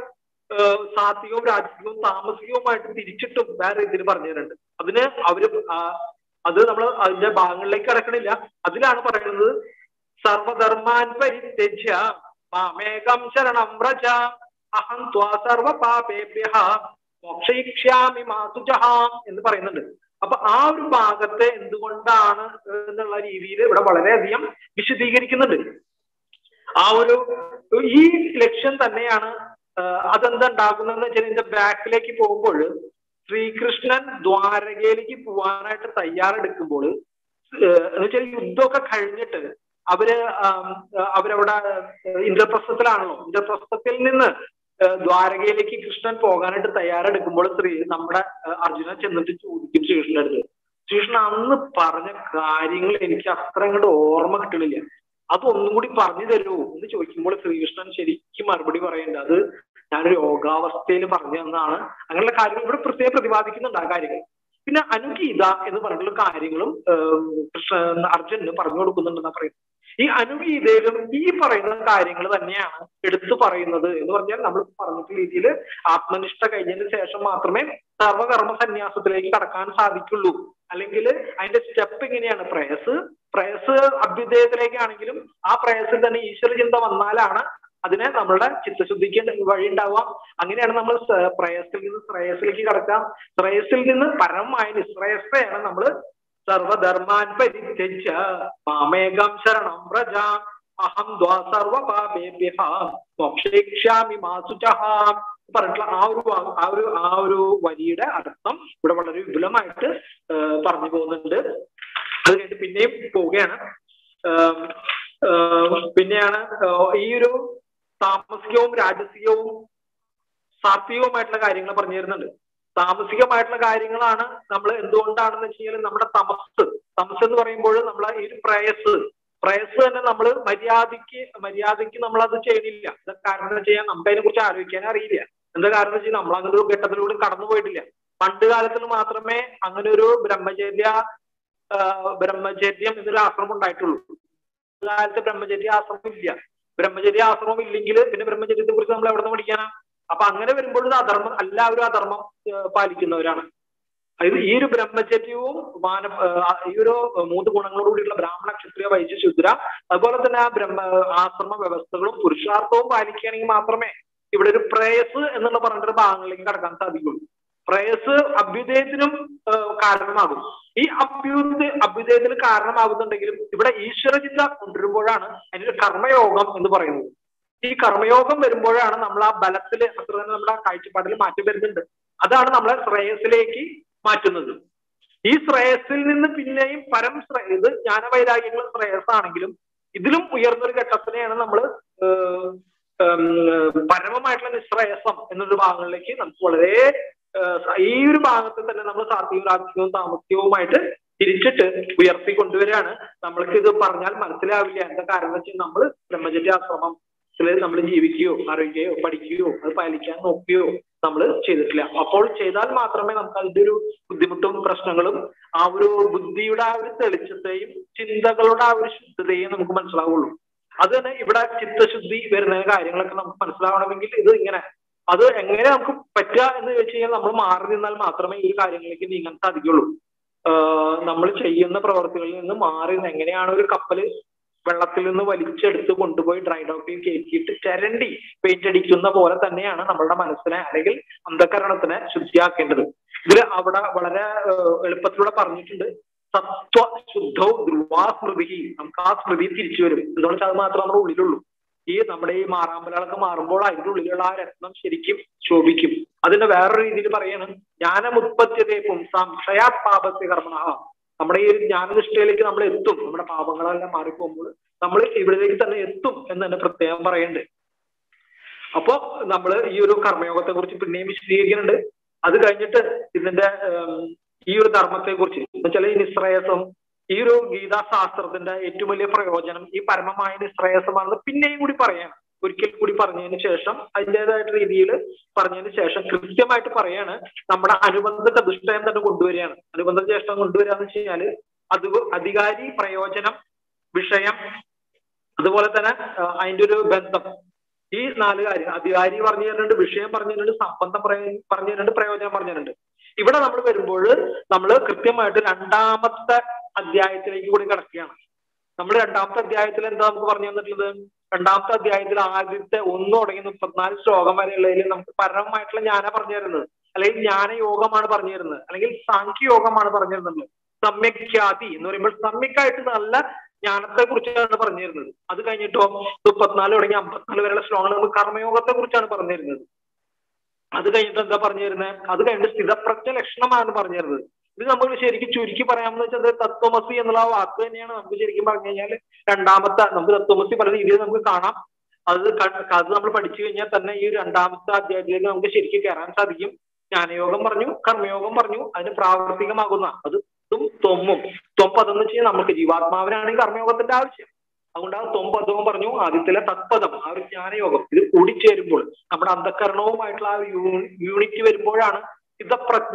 സാത്വികവും രാജസികവും താമസികവുമായിട്ട് തിരിച്ചിട്ടും വേറെ ഇതിൽ പറഞ്ഞു തരുന്നുണ്ട് അതിന് അവര് അത് നമ്മൾ അതിന്റെ ഭാഗങ്ങളിലേക്ക് കടക്കണില്ല അതിലാണ് പറയുന്നത് സർവധർമാൻ പരിത്യജ്യ മാമേകം ശരണം വ്രജ അഹം ത്വാ സർവ പാപേഭ്യ മോക്ഷയിക്ഷ്യാമി മാതുജഹാം എന്ന് പറയുന്നുണ്ട് അപ്പൊ ആ ഒരു ഭാഗത്തെ എന്തുകൊണ്ടാണ് എന്നുള്ള രീതിയിൽ ഇവിടെ വളരെയധികം വിശദീകരിക്കുന്നുണ്ട് ആ ഒരു ഈ ലക്ഷ്യം തന്നെയാണ് അതെന്താ ഉണ്ടാകുന്നതെന്ന് വെച്ചാൽ ഇതിന്റെ ബാക്കിലേക്ക് പോകുമ്പോൾ ശ്രീകൃഷ്ണൻ ദ്വാരകയിലേക്ക് പോവാനായിട്ട് തയ്യാറെടുക്കുമ്പോൾ എന്ന് വെച്ചാൽ യുദ്ധമൊക്കെ കഴിഞ്ഞിട്ട് അവര് അവരവിടെ ഇന്ദ്രപ്രസ്ഥത്തിലാണല്ലോ ഇന്ദ്രപ്രസ്ഥത്തിൽ നിന്ന് ദ്വാരകയിലേക്ക് കൃഷ്ണൻ പോകാനായിട്ട് തയ്യാറെടുക്കുമ്പോൾ ശ്രീ നമ്മുടെ അർജുനൻ ചെന്നിട്ട് ചോദിക്കും ശ്രീകൃഷ്ണന്റെ അടുത്ത് ശ്രീകൃഷ്ണൻ അന്ന് പറഞ്ഞ കാര്യങ്ങൾ എനിക്ക് അത്ര അങ്ങോട്ട് ഓർമ്മ കിട്ടണില്ല അതൊന്നും കൂടി പറഞ്ഞു തരുമോ എന്ന് ചോദിക്കുമ്പോൾ ശ്രീകൃഷ്ണൻ ശരിക്കും മറുപടി പറയുന്നുണ്ട് അത് ഞാനൊരു യോഗാവസ്ഥയിൽ പറഞ്ഞു തന്നാണ് അങ്ങനെയുള്ള കാര്യങ്ങൾ ഇവിടെ പ്രത്യേകം പ്രതിപാദിക്കുന്നുണ്ട് ആ കാര്യങ്ങൾ പിന്നെ അനുഗീത എന്ന് പറഞ്ഞിട്ടുള്ള കാര്യങ്ങളും കൃഷ്ണ അർജുനന് പറഞ്ഞു കൊടുക്കുന്നുണ്ടെന്നാ പറയുന്നത് ഈ അനുഗീതയിലും ഈ പറയുന്ന കാര്യങ്ങൾ തന്നെയാണ് എടുത്തു പറയുന്നത് എന്ന് പറഞ്ഞാൽ നമ്മൾ പറഞ്ഞിട്ടുള്ള രീതിയിൽ ആത്മനിഷ്ഠ കഴിഞ്ഞതിന് ശേഷം മാത്രമേ സർവകർമ്മ സന്യാസത്തിലേക്ക് കടക്കാൻ സാധിക്കുള്ളൂ അല്ലെങ്കിൽ അതിന്റെ സ്റ്റെപ്പ് എങ്ങനെയാണ് പ്രയസ് പ്രയസ് അഭ്യുദയത്തിലേക്കാണെങ്കിലും ആ പ്രയസിൽ തന്നെ ഈശ്വര ചിന്ത വന്നാലാണ് അതിനെ നമ്മളുടെ ചിത്തശുദ്ധിക്ക് വഴി ഉണ്ടാവാം അങ്ങനെയാണ് നമ്മൾ പ്രയസിൽ നിന്ന് ശ്രേയസിലേക്ക് കടക്കാം ശ്രേയസിൽ നിന്ന് പരമമായ നിശ്രേയസയാണ് നമ്മൾ സർവധർമാൻ പരിത്യജ മാമേകം ശരണം വ്രജ അഹം ദ്വാ സർവ പാപേഭ്യ മോക്ഷേക്ഷ്യാമി മാസുചഹാം പറഞ്ഞിട്ടുള്ള ആ ഒരു ആ ഒരു ആ ഒരു വരിയുടെ അർത്ഥം ഇവിടെ വളരെ വിപുലമായിട്ട് പറഞ്ഞു പോകുന്നുണ്ട് അത് കഴിഞ്ഞിട്ട് പിന്നെയും പോവുകയാണ് പിന്നെയാണ് ഈ ഒരു താമസികവും രാജസികവും സാത്വികവുമായിട്ടുള്ള കാര്യങ്ങൾ പറഞ്ഞു തരുന്നുണ്ട് താമസികമായിട്ടുള്ള കാര്യങ്ങളാണ് നമ്മൾ എന്തുകൊണ്ടാണെന്ന് വെച്ച് കഴിഞ്ഞാൽ നമ്മുടെ തമസ് തമസ് എന്ന് പറയുമ്പോൾ നമ്മൾ ഈ ഒരു പ്രയസ് പ്രയസ് തന്നെ നമ്മൾ മര്യാദയ്ക്ക് മര്യാദയ്ക്ക് നമ്മൾ അത് ചെയ്യണില്ല എന്താ കാരണം എന്ന് വെച്ചാൽ നമുക്ക് അതിനെ കുറിച്ച് ആലോചിക്കാൻ അറിയില്ല എന്താ കാരണം എന്ന് വെച്ചാൽ നമ്മൾ അങ്ങനെ ഒരു ഘട്ടത്തിലൂടെ കടന്നു പോയിട്ടില്ല പണ്ട് കാലത്തിൽ മാത്രമേ അങ്ങനെ ഒരു ബ്രഹ്മചര്യ ബ്രഹ്മചര്യം എന്നൊരു ആശ്രമം ഉണ്ടായിട്ടുള്ളൂ കാലത്ത് ബ്രഹ്മചര്യ ആശ്രമം ഇല്ല ബ്രഹ്മചര്യ ആശ്രമം ഇല്ലെങ്കിൽ പിന്നെ ബ്രഹ്മചര്യത്തെ കുറിച്ച് നമ്മൾ എവിടെ നിന്ന് പഠിക്കാനാ അപ്പൊ അങ്ങനെ വരുമ്പോൾ ഇത് അധർമ്മം എല്ലാവരും അധർമ്മം പാലിക്കുന്നവരാണ് അതായത് ഈ ഒരു ബ്രഹ്മചര്യവും മാന ഈ ഒരു മൂന്ന് ഗുണങ്ങളോടുകൂടിയുള്ള ബ്രാഹ്മണ ക്ഷത്രിയ വൈദ്യ ശുദ്ര അതുപോലെ തന്നെ ആ ബ്രഹ്മ ആശ്രമ വ്യവസ്ഥകളും പുരുഷാർത്ഥവും പാലിക്കുകയാണെങ്കിൽ മാത്രമേ ഇവിടെ ഒരു പ്രേയസ് എന്നുള്ള പറഞ്ഞിട്ട് ഭാഗങ്ങളിലേക്ക് കടക്കാൻ സാധിക്കുള്ളൂ പ്രേയസ് അഭ്യുദയത്തിനും കാരണമാകും ഈ അഭ്യുദയ അഭ്യുദയത്തിന് കാരണമാകുന്നുണ്ടെങ്കിലും ഇവിടെ ഈശ്വര ചിന്ത കൊണ്ടുവരുമ്പോഴാണ് അതിനൊരു കർമ്മയോഗം എന്ന് പറയുന്നത് ഈ കർമ്മയോഗം വരുമ്പോഴാണ് നമ്മൾ ആ ബലത്തിൽ അത്ര തന്നെ നമ്മുടെ കാഴ്ചപ്പാടിൽ മാറ്റം വരുന്നുണ്ട് അതാണ് നമ്മളെ ശ്രേയസിലേക്ക് മാറ്റുന്നത് ഈ ശ്രേയസിൽ നിന്ന് പിന്നെയും പരം ശ്രേയ ഇത് ജ്ഞാനവൈരാഗ്യങ്ങൾ ശ്രേയസാണെങ്കിലും ഇതിലും ഉയർന്നൊരു ഘട്ടത്തിനെയാണ് നമ്മൾ പരമമായിട്ടുള്ള നിശ്രേയസം എന്നൊരു ഭാഗങ്ങളിലേക്ക് നമുക്ക് വളരെ ഈ ഒരു ഭാഗത്ത് തന്നെ നമ്മൾ സാത്വികവും രാജകീയവും താമസികവുമായിട്ട് തിരിച്ചിട്ട് ഉയർത്തി കൊണ്ടുവരികയാണ് നമ്മൾക്ക് ഇത് പറഞ്ഞാൽ മനസ്സിലാവില്ല എന്താ കാരണം വെച്ചാൽ നമ്മൾ ബ്രഹ്മചര്യാശ്രമം നമ്മൾ ജീവിക്കുകയോ അറിയുകയോ പഠിക്കുകയോ അത് പാലിക്കാൻ നോക്കുകയോ നമ്മൾ ചെയ്തിട്ടില്ല അപ്പോൾ ചെയ്താൽ മാത്രമേ നമുക്ക് അതിന്റെ ഒരു ബുദ്ധിമുട്ടും പ്രശ്നങ്ങളും ആ ഒരു ബുദ്ധിയുടെ ആ ഒരു തെളിച്ചത്തെയും ചിന്തകളുടെ ആ ഒരു ശുദ്ധതയും നമുക്ക് മനസ്സിലാവുള്ളൂ അത് തന്നെ ഇവിടെ ചിത്തശുദ്ധി വരുന്ന കാര്യങ്ങളൊക്കെ നമുക്ക് മനസ്സിലാവണമെങ്കിൽ ഇത് ഇങ്ങനെ അത് എങ്ങനെ നമുക്ക് പറ്റുക എന്ന് ചോദിച്ചു കഴിഞ്ഞാൽ നമ്മൾ മാറി നിന്നാൽ മാത്രമേ ഈ കാര്യങ്ങളിലേക്ക് നീങ്ങാൻ സാധിക്കുള്ളൂ നമ്മൾ ചെയ്യുന്ന പ്രവർത്തികളിൽ നിന്ന് മാറി എങ്ങനെയാണ് ഒരു കപ്പല് വെള്ളത്തിൽ നിന്ന് വലിച്ചെടുത്ത് കൊണ്ടുപോയി ഡ്രൈ ഡോക്കിൽ കയറ്റിയിട്ട് ചരണ്ടി പെയിന്റ് അടിക്കുന്ന പോലെ തന്നെയാണ് നമ്മളുടെ മനസ്സിനെ അല്ലെങ്കിൽ അന്ധകരണത്തിനെ ശുദ്ധിയാക്കേണ്ടത് ഇതിൽ അവിടെ വളരെ എളുപ്പത്തിലൂടെ പറഞ്ഞിട്ടുണ്ട് സത്വ ശുദ്ധവും ധ്രുവാ സ്മൃതി നമുക്ക് ആ സ്മൃതി തിരിച്ചു വരും എന്തുകൊണ്ട് വെച്ചാൽ അത് മാത്രമേ നമ്മുടെ ഉള്ളിലുള്ളൂ ഈ നമ്മുടെ ഈ മാറാമ്പലകളൊക്കെ മാറുമ്പോൾ അതിന്റെ ഉള്ളിലുള്ള ആ രത്നം ശരിക്കും ശോഭിക്കും അതിന്റെ വേറൊരു രീതിയിൽ പറയാണ് ജ്ഞാനമുത്പത്യതേ പുംസാം ക്ഷയാത് പാപത്തെ കർമ്മണ നമ്മുടെ ഈ ഒരു ജ്ഞാനനിഷ്ഠയിലേക്ക് നമ്മൾ എത്തും നമ്മുടെ പാപങ്ങളെല്ലാം മാറിപ്പോകുമ്പോൾ നമ്മൾ ഇവിടേക്ക് തന്നെ എത്തും എന്ന് തന്നെ പ്രത്യേകം പറയുന്നുണ്ട് അപ്പോ നമ്മൾ ഈ ഒരു കർമ്മയോഗത്തെ കുറിച്ച് പിന്നെയും വിശദീകരിക്കുന്നുണ്ട് അത് കഴിഞ്ഞിട്ട് ഇതിന്റെ ഈ ഒരു ധർമ്മത്തെ കുറിച്ച് എന്നുവെച്ചാൽ ഈ നിശ്രേയസം ഈ ഒരു ഗീതാശാസ്ത്രത്തിന്റെ ഏറ്റവും വലിയ പ്രയോജനം ഈ പരമമായ നിശ്രേയസമാണെന്ന് പിന്നെയും കൂടി പറയാണ് ഒരിക്കൽ കൂടി പറഞ്ഞതിന് ശേഷം അതിൻ്റെതായിട്ട് രീതിയിൽ പറഞ്ഞതിന് ശേഷം കൃത്യമായിട്ട് പറയാണ് നമ്മുടെ അനുബന്ധ ചതുഷ്ടയം തന്നെ കൊണ്ടുവരികയാണ് അനുബന്ധ ചേഷ്ടം കൊണ്ടുവരിക എന്ന് വെച്ച് കഴിഞ്ഞാല് അത് അധികാരി പ്രയോജനം വിഷയം അതുപോലെ തന്നെ അതിന്റെ ഒരു ബന്ധം ഈ നാല് കാര്യം അധികാരി പറഞ്ഞു തരുന്നുണ്ട് വിഷയം പറഞ്ഞു തരുന്നുണ്ട് സംബന്ധം പറയ- പറഞ്ഞു തരുന്നുണ്ട് പ്രയോജനം പറഞ്ഞു തരുന്നുണ്ട് ഇവിടെ നമ്മൾ വരുമ്പോൾ നമ്മൾ കൃത്യമായിട്ട് രണ്ടാമത്തെ അധ്യായത്തിലേക്ക് കൂടി കിടക്കുകയാണ് നമ്മൾ രണ്ടാമത്തെ അധ്യായത്തിൽ എന്താ നമുക്ക് പറഞ്ഞു തന്നിട്ടുള്ളത് രണ്ടാമത്തെ അധ്യായത്തിൽ ആദ്യത്തെ ഒന്ന് തുടങ്ങി മുപ്പത്തിനാല് ശ്ലോകം വരെയുള്ളതിൽ നമുക്ക് പരമമായിട്ടുള്ള ജ്ഞാന പറഞ്ഞു തരുന്നത് അല്ലെങ്കിൽ ജ്ഞാനയോഗമാണ് പറഞ്ഞു തരുന്നത് അല്ലെങ്കിൽ സാഖ്യയോഗമാണ് പറഞ്ഞു തരുന്നത് സമ്യഖ്യാതി എന്ന് പറയുമ്പോൾ സമ്യക്കായിട്ട് നല്ല ജ്ഞാനത്തെ കുറിച്ചാണ് പറഞ്ഞു തരുന്നത് അത് കഴിഞ്ഞിട്ടോ മുപ്പത്തിനാല് തുടങ്ങി അമ്പത്തിനാല് വരെയുള്ള ശ്ലോകങ്ങൾ നമുക്ക് കർമ്മയോഗത്തെ കുറിച്ചാണ് പറഞ്ഞു തരുന്നത് അത് കഴിഞ്ഞിട്ട് എന്താ പറഞ്ഞു തരുന്നത് അത് കഴിഞ്ഞിട്ട് സ്ഥിതപ്രജ്ഞ ലക്ഷണമാണ് പറഞ്ഞു തരുന്നത് ഇത് നമുക്ക് ശരിക്കും ചുരുക്കി പറയാമെന്ന് വെച്ചാൽ അത് തത്വമസി എന്നുള്ള ആ വാക്ക് തന്നെയാണ് നമുക്ക് ശരിക്കും പറഞ്ഞു കഴിഞ്ഞാൽ രണ്ടാമത്തെ നമുക്ക് തത്വമസി പല രീതിയിൽ നമുക്ക് കാണാം അത് ക- അത് നമ്മൾ പഠിച്ചു കഴിഞ്ഞാൽ തന്നെ ഈ രണ്ടാമത്തെ അധ്യായത്തിലേക്ക് നമുക്ക് ശരിക്കും കയറാൻ സാധിക്കും ജ്ഞാനയോഗം പറഞ്ഞു കർമ്മയോഗം പറഞ്ഞു അതിന് പ്രാവർത്തികമാകുന്ന അത് തും തൊമ്മും തൊമ്പദം എന്ന് വെച്ചാൽ നമുക്ക് ജീവാത്മാവിനാണ് ഈ കർമ്മയോഗത്തിന്റെ ആവശ്യം അതുകൊണ്ട് ആ തൊമ്പദവും പറഞ്ഞു ആദ്യത്തിലെ തത്പദം ആ ഒരു ജ്ഞാനയോഗം ഇത് കൂടിച്ചേരുമ്പോൾ നമ്മുടെ അന്ധകരണവുമായിട്ടുള്ള ആ ഒരു യൂണി- യൂണിറ്റ് വരുമ്പോഴാണ് സ്ഥിതപ്രജ്ഞ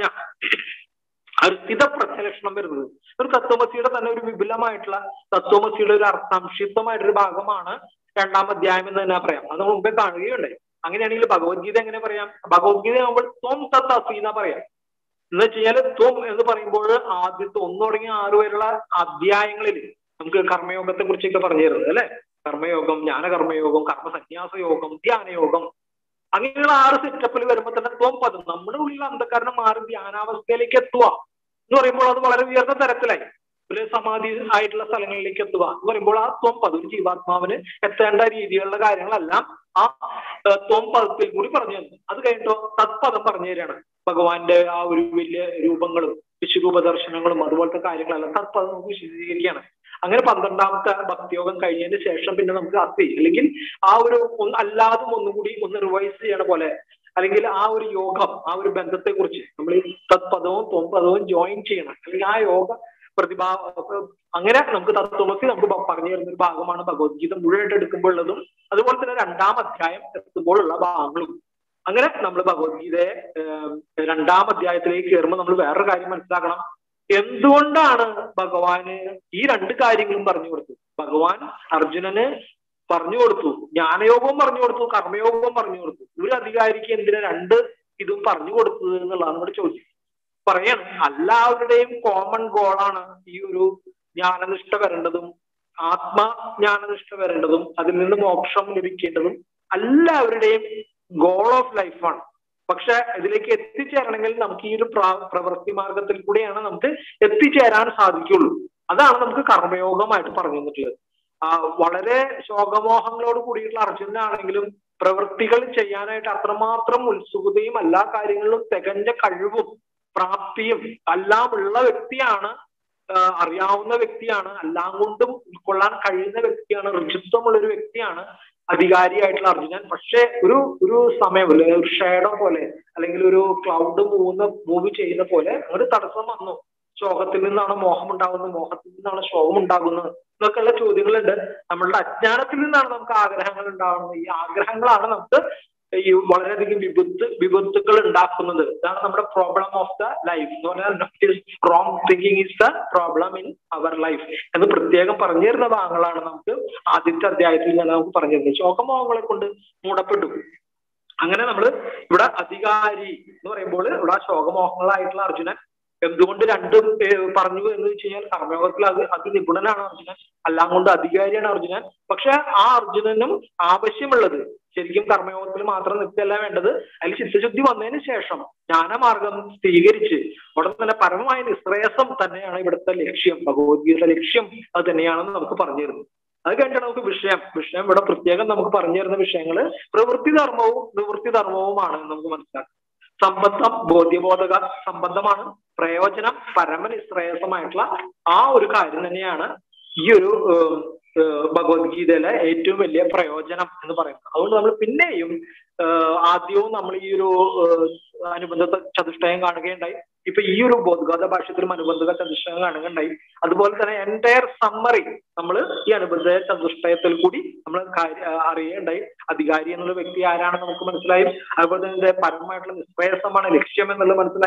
ആ ഒരു സ്ഥിതപ്രജ്ഞ ലക്ഷണം വരുന്നത് ഒരു തത്വമസിയുടെ തന്നെ ഒരു വിപുലമായിട്ടുള്ള തത്വമസിയുടെ ഒരു അർത്ഥ- സംക്ഷിപ്തമായിട്ടൊരു ഭാഗമാണ് രണ്ടാം അധ്യായം എന്ന് തന്നെ പറയാം അത് മുമ്പേ കാണുകയുണ്ടായി അങ്ങനെയാണെങ്കിൽ ഭഗവത്ഗീത എങ്ങനെ പറയാം ഭഗവത്ഗീത ആകുമ്പോൾ ത്വം തത്ത് അസി എന്നാ പറയാം എന്ന് വെച്ച് കഴിഞ്ഞാൽ ത്വം എന്ന് പറയുമ്പോൾ ആദ്യത്തെ ഒന്ന് തുടങ്ങി ആറ് വരെയുള്ള അധ്യായങ്ങളിൽ നമുക്ക് കർമ്മയോഗത്തെ കുറിച്ചൊക്കെ പറഞ്ഞു തരുന്നത് അല്ലെ കർമ്മയോഗം ജ്ഞാനകർമ്മയോഗം കർമ്മസന്യാസ യോഗം ധ്യാനയോഗം അങ്ങനെയുള്ള ആറ് സെറ്റപ്പിൽ വരുമ്പോൾ തന്നെ ത്വം പദം നമ്മുടെ ഉള്ളിൽ അന്ധക്കാരണം മാറി ധ്യാനാവസ്ഥയിലേക്ക് എത്തുക എന്ന് പറയുമ്പോൾ അത് വളരെ ഉയർന്ന തരത്തിലായി ഒരു സമാധി ആയിട്ടുള്ള സ്ഥലങ്ങളിലേക്ക് എത്തുക എന്ന് പറയുമ്പോൾ ആ ത്വം പദം ഒരു ജീവാത്മാവിന് എത്തേണ്ട രീതിയിലുള്ള കാര്യങ്ങളെല്ലാം ആ ഏഹ്, ത്വം പദത്തിൽ കൂടി പറഞ്ഞു തന്നു അത് കഴിഞ്ഞിട്ടോ തത്പദം പറഞ്ഞു തരികയാണ് ഭഗവാന്റെ ആ ഒരു വലിയ രൂപങ്ങളും വിശ്വരൂപ ദർശനങ്ങളും അതുപോലത്തെ കാര്യങ്ങളെല്ലാം തത്പദം നമുക്ക് വിശദീകരിക്കുകയാണ് അങ്ങനെ പന്ത്രണ്ടാമത്തെ ഭക്തിയോഗം കഴിഞ്ഞതിന് ശേഷം പിന്നെ നമുക്ക് അത്തി അല്ലെങ്കിൽ ആ ഒരു ഒന്ന് അല്ലാതും ഒന്നുകൂടി ഒന്ന് റിവൈസ് ചെയ്യണ പോലെ അല്ലെങ്കിൽ ആ ഒരു യോഗം ആ ഒരു ബന്ധത്തെ കുറിച്ച് നമ്മൾ ഈ തത്പദവും ത്വംപദവും ജോയിൻ ചെയ്യണം അല്ലെങ്കിൽ ആ യോഗ പ്രതിഭാ അങ്ങനെ നമുക്ക് തത്വമസി നമുക്ക് പ- പറഞ്ഞു തരുന്ന ഒരു ഭാഗമാണ് ഭഗവത്ഗീത മുഴുവനായിട്ട് എടുക്കുമ്പോൾ ഉള്ളതും അതുപോലെ തന്നെ രണ്ടാം അധ്യായം എത്തുമ്പോഴുള്ള ഭാഗങ്ങളും അങ്ങനെ നമ്മൾ ഭഗവത്ഗീതയെ ഏഹ്, രണ്ടാം അധ്യായത്തിലേക്ക് കയറുമ്പോൾ നമ്മൾ വേറൊരു കാര്യം മനസ്സിലാക്കണം എന്തുകൊണ്ടാണ് ഭഗവാന് ഈ രണ്ട് കാര്യങ്ങളും പറഞ്ഞു കൊടുത്തു ഭഗവാൻ അർജുനന് പറഞ്ഞു കൊടുത്തു ജ്ഞാനയോഗവും പറഞ്ഞു കൊടുത്തു കർമ്മയോഗവും പറഞ്ഞു കൊടുത്തു ഒരു അധികാരിക്ക് എന്തിനാ രണ്ട് ഇതും പറഞ്ഞു കൊടുത്തത് എന്നുള്ളതാണ് നമ്മുടെ ചോദ്യം പറയാണ് എല്ലാവരുടെയും കോമൺ ഗോളാണ് ഈ ഒരു ജ്ഞാനനിഷ്ഠ വരേണ്ടതും ആത്മജ്ഞാനനിഷ്ഠ വരേണ്ടതും അതിൽ നിന്ന് മോക്ഷം ലഭിക്കേണ്ടതും എല്ലാവരുടെയും ഗോൾ ഓഫ് ലൈഫാണ് പക്ഷെ ഇതിലേക്ക് എത്തിച്ചേരണമെങ്കിൽ നമുക്ക് ഈ ഒരു പ്ര- പ്രവൃത്തി മാർഗത്തിൽ കൂടെയാണ് നമുക്ക് എത്തിച്ചേരാൻ സാധിക്കുള്ളൂ അതാണ് നമുക്ക് കർമ്മയോഗമായിട്ട് പറഞ്ഞു തന്നിട്ടുള്ളത് ആ വളരെ ശോകമോഹങ്ങളോട് കൂടിയിട്ടുള്ള അർജുനാണെങ്കിലും പ്രവൃത്തികൾ ചെയ്യാനായിട്ട് അത്രമാത്രം ഉത്സുകതയും എല്ലാ കാര്യങ്ങളിലും തികഞ്ഞ കഴിവും പ്രാപ്തിയും എല്ലാം ഉള്ള വ്യക്തിയാണ് ആ, അറിയാവുന്ന വ്യക്തിയാണ് എല്ലാം കൊണ്ടും ഉൾക്കൊള്ളാൻ കഴിയുന്ന വ്യക്തിയാണ് ഋജുത്വമുള്ള ഒരു വ്യക്തിയാണ് അധികാരിയായിട്ടുള്ള അർജുനൻ പക്ഷെ ഒരു ഒരു സമയം അല്ലെങ്കിൽ ഒരു ഷേഡോ പോലെ അല്ലെങ്കിൽ ഒരു ക്ലൗഡ് മൂന്ന് മൂവ് ചെയ്യുന്ന പോലെ ഒരു തടസ്സം വന്നു ശോകത്തിൽ നിന്നാണ് മോഹം ഉണ്ടാകുന്നത് മോഹത്തിൽ നിന്നാണ് ശോകം ഉണ്ടാകുന്നത് എന്നൊക്കെയുള്ള ചോദ്യങ്ങളുണ്ട് നമ്മളുടെ അജ്ഞാനത്തിൽ നിന്നാണ് നമുക്ക് ആഗ്രഹങ്ങൾ ഉണ്ടാവുന്നത് ഈ ആഗ്രഹങ്ങളാണ് നമുക്ക് ഈ വളരെയധികം വിപത്ത് വിപത്തുകൾ ഉണ്ടാക്കുന്നത് ഇതാണ് നമ്മുടെ പ്രോബ്ലം ഓഫ് ദ ലൈഫ് എന്ന് പറഞ്ഞാൽ wrong thinking is the problem in our life എന്ന് പ്രത്യേകം പറഞ്ഞു തരുന്ന ഭാഗങ്ങളാണ് നമുക്ക് ആദ്യത്തെ അധ്യായത്തിൽ ഞാൻ നമുക്ക് പറഞ്ഞു തരുന്നത് ശോകമോഹങ്ങളെ കൊണ്ട് മൂടപ്പെട്ടു അങ്ങനെ നമ്മൾ ഇവിടെ അധികാരി എന്ന് പറയുമ്പോൾ ഇവിടെ ശോകമോഹങ്ങളായിട്ടുള്ള അർജുനൻ എന്തുകൊണ്ട് രണ്ടും ഏഹ്, പറഞ്ഞു എന്ന് വെച്ച് കഴിഞ്ഞാൽ കർമ്മയോഗത്തിൽ അത് അതിനിപുണനാണ് അർജുനൻ എല്ലാം കൊണ്ട് അധികാരിയാണ് അർജുനൻ പക്ഷെ ആ അർജുനനും ആവശ്യമുള്ളത് ശരിക്കും കർമ്മയോഗത്തിൽ മാത്രം നിൽക്കല്ല വേണ്ടത് അതിൽ ചിത്തശുദ്ധി വന്നതിന് ശേഷം ജ്ഞാനമാർഗം സ്ഥിരീകരിച്ച് ഉടനെ തന്നെ പരമമായ നിശ്രേയസം തന്നെയാണ് ഇവിടുത്തെ ലക്ഷ്യം ഭഗവത്ഗീത ലക്ഷ്യം അത് തന്നെയാണെന്ന് നമുക്ക് പറഞ്ഞു തരുന്നു അത് കഴിഞ്ഞിട്ട് നമുക്ക് വിഷയം വിഷയം ഇവിടെ പ്രത്യേകം നമുക്ക് പറഞ്ഞു തരുന്ന വിഷയങ്ങൾ പ്രവൃത്തി ധർമ്മവും നിവൃത്തി ധർമ്മവുമാണ് എന്ന് നമുക്ക് മനസ്സിലാക്കാം സംബന്ധം ബോധ്യബോധക സംബന്ധമാണ് പ്രയോജനം പരമനിശ്രേയസമായിട്ടുള്ള ആ ഒരു കാര്യം തന്നെയാണ് ഈ ഒരു ഏഹ്, ഏഹ്, ഭഗവത്ഗീതയിലെ ഏറ്റവും വലിയ പ്രയോജനം എന്ന് പറയുന്നത് അതുകൊണ്ട് നമ്മൾ പിന്നെയും ഏഹ്, ആദ്യവും നമ്മൾ ഈ ഒരു ഏഹ്, അനുബന്ധ ചതുഷ്ടയം കാണുകയുണ്ടായി ഇപ്പൊ ഈ ഒരു ബോധഗാത ഭാഷ്യത്തിലും അനുബന്ധ ചതുഷ്ടയം കാണുകയുണ്ടായി അതുപോലെ തന്നെ എൻറ്റയർ സമ്മറി നമ്മൾ ഈ അനുബന്ധ ചതുഷ്ടയത്തിൽ കൂടി നമ്മൾ അറിയുകയുണ്ടായി അധികാരി എന്നുള്ള വ്യക്തി ആരാണെന്ന് നമുക്ക് മനസ്സിലായി അതുപോലെ തന്നെ ഇതിന്റെ പരമമായിട്ടുള്ള നിഷ്പ്രയാസമാണ് ലക്ഷ്യം എന്നുള്ളത് മനസ്സിലായി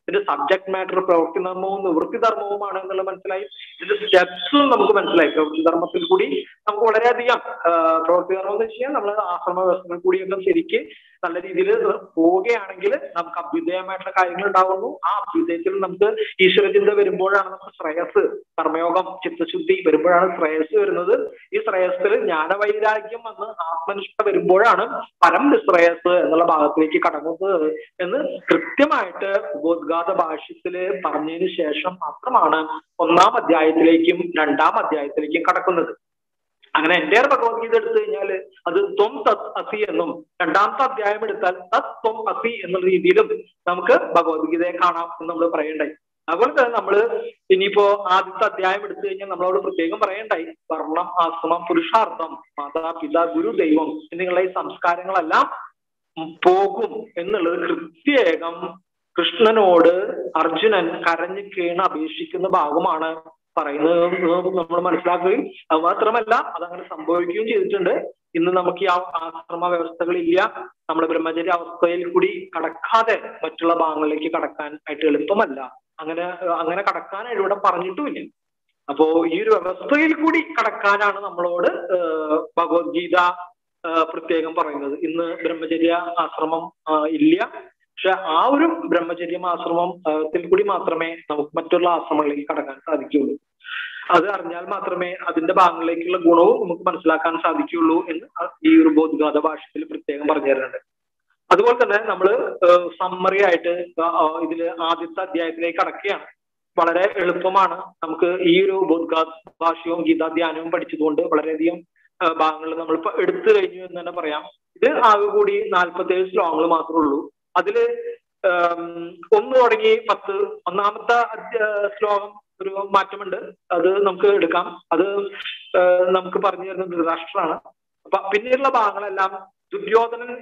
ഇതിന്റെ സബ്ജക്ട് മാറ്റർ പ്രവൃത്തി ധർമ്മവും നിവൃത്തി ധർമ്മവുമാണ് എന്നുള്ളത് മനസ്സിലായി ഇതിന്റെ സ്റ്റെപ്സും നമുക്ക് മനസ്സിലായി പ്രവൃത്തി ധർമ്മത്തിൽ കൂടി നമുക്ക് വളരെയധികം പ്രവൃത്തി ധർമ്മം എന്ന് വെച്ചാൽ നമ്മൾ ആശ്രമ വ്യവസ്ഥകൾ കൂടിയൊക്കെ ശരിക്ക് നല്ല രീതിയിൽ പോവുകയാണെങ്കിൽ നമുക്ക് അഭ്യുദയമായിട്ടുള്ള കാര്യങ്ങൾ ഉണ്ടാവുന്നു ആ അഭ്യുദയത്തിൽ നമുക്ക് ഈശ്വരചിന്ത വരുമ്പോഴാണ് നമുക്ക് ശ്രേയസ് കർമ്മയോഗം ചിത്തശുദ്ധി വരുമ്പോഴാണ് ശ്രേയസ് വരുന്നത് ഈ ശ്രേയസ്സിൽ ജ്ഞാനവൈരാഗ്യം വന്ന് ആത്മനിഷ്ഠ വരുമ്പോഴാണ് പരം ശ്രേയസ് എന്നുള്ള ഭാഗത്തിലേക്ക് കടങ്ങുന്നത് എന്ന് കൃത്യമായിട്ട് ഉപോദ്ഘാത ഭാഷ്യത്തില് പറഞ്ഞതിന് ശേഷം മാത്രമാണ് ഒന്നാം അധ്യായത്തിലേക്കും രണ്ടാം അധ്യായത്തിലേക്കും കടക്കുന്നത് അങ്ങനെ എൻ്റെ ഭഗവത്ഗീത എടുത്തു കഴിഞ്ഞാൽ അത് ത്വം തത് അസി എന്നും രണ്ടാമത്തെ അധ്യായം എടുത്താൽ തത് ത്വം അസി എന്നുള്ള രീതിയിലും നമുക്ക് ഭഗവത്ഗീതയെ കാണാം എന്ന് നമ്മൾ പറയണ്ടായി അതുപോലെ തന്നെ നമ്മൾ ഇനിയിപ്പോ ആദ്യത്തെ അധ്യായം എടുത്തു കഴിഞ്ഞാൽ നമ്മളോട് പ്രത്യേകം പറയണ്ടായി വർണ്ണം ആശ്രമം പുരുഷാർത്ഥം മാതാപിത ഗുരു ദൈവം എന്നിങ്ങനെയുള്ള ഈ സംസ്കാരങ്ങളെല്ലാം പോകും എന്നുള്ളത് പ്രത്യേകം കൃഷ്ണനോട് അർജുനൻ കരഞ്ഞു കീണ് അപേക്ഷിക്കുന്ന ഭാഗമാണ് പറയുന്നത് നമ്മൾ മനസ്സിലാക്കുകയും അത് മാത്രമല്ല അതങ്ങനെ സംഭവിക്കുകയും ചെയ്തിട്ടുണ്ട് ഇന്ന് നമുക്ക് ഈ ആശ്രമ വ്യവസ്ഥകളില്ല നമ്മുടെ ബ്രഹ്മചര്യ അവസ്ഥയിൽ കൂടി കടക്കാതെ മറ്റുള്ള ഭാഗങ്ങളിലേക്ക് കടക്കാൻ ആയിട്ട് എളുപ്പമല്ല അങ്ങനെ അങ്ങനെ കടക്കാനായിട്ട് ഇവിടെ പറഞ്ഞിട്ടുമില്ല അപ്പോ ഈ ഒരു വ്യവസ്ഥയിൽ കൂടി കടക്കാനാണ് നമ്മളോട് ഭഗവത്ഗീത പ്രത്യേകം പറയുന്നത് ഇന്ന് ബ്രഹ്മചര്യ ആശ്രമം ഇല്ല പക്ഷെ ആ ഒരു ബ്രഹ്മചര്യം ആശ്രമത്തിൽ കൂടി മാത്രമേ നമുക്ക് മറ്റുള്ള ആശ്രമങ്ങളിലേക്ക് കടക്കാൻ സാധിക്കുകയുള്ളൂ അത് അറിഞ്ഞാൽ മാത്രമേ അതിന്റെ ഭാഗങ്ങളിലേക്കുള്ള ഗുണവും നമുക്ക് മനസ്സിലാക്കാൻ സാധിക്കുകയുള്ളൂ എന്ന് ഈ ഒരു ബോധഘാത ഭാഷയിൽ പ്രത്യേകം പറഞ്ഞു തരുന്നുണ്ട് അതുപോലെ തന്നെ നമ്മൾ സമ്മറി ആയിട്ട് ഇതിൽ ആദ്യത്തെ അധ്യായത്തിലേക്ക് കടക്കുകയാണ് വളരെ എളുപ്പമാണ് നമുക്ക് ഈ ഒരു ബോധഘാത ഭാഷയും ഗീതാധ്യാനവും പഠിച്ചതുകൊണ്ട് വളരെയധികം ഭാഗങ്ങൾ നമ്മൾ ഇപ്പൊ എടുത്തു കഴിഞ്ഞു എന്ന് തന്നെ പറയാം ഇത് ആകെ കൂടി നാൽപ്പത്തേഴ് ശ്ലോകങ്ങൾ മാത്രമേ ഉള്ളൂ അതില് ഒന്ന് തുടങ്ങി പത്ത് ഒന്നാമത്തെ ശ്ലോകം ഒരു മാറ്റമുണ്ട് അത് നമുക്ക് എടുക്കാം അത് നമുക്ക് പറഞ്ഞു തരുന്നത് ധൃതരാഷ്ട്രമാണ് അപ്പൊ പിന്നീടുള്ള ഭാഗങ്ങളെല്ലാം ദുര്യോധനൻ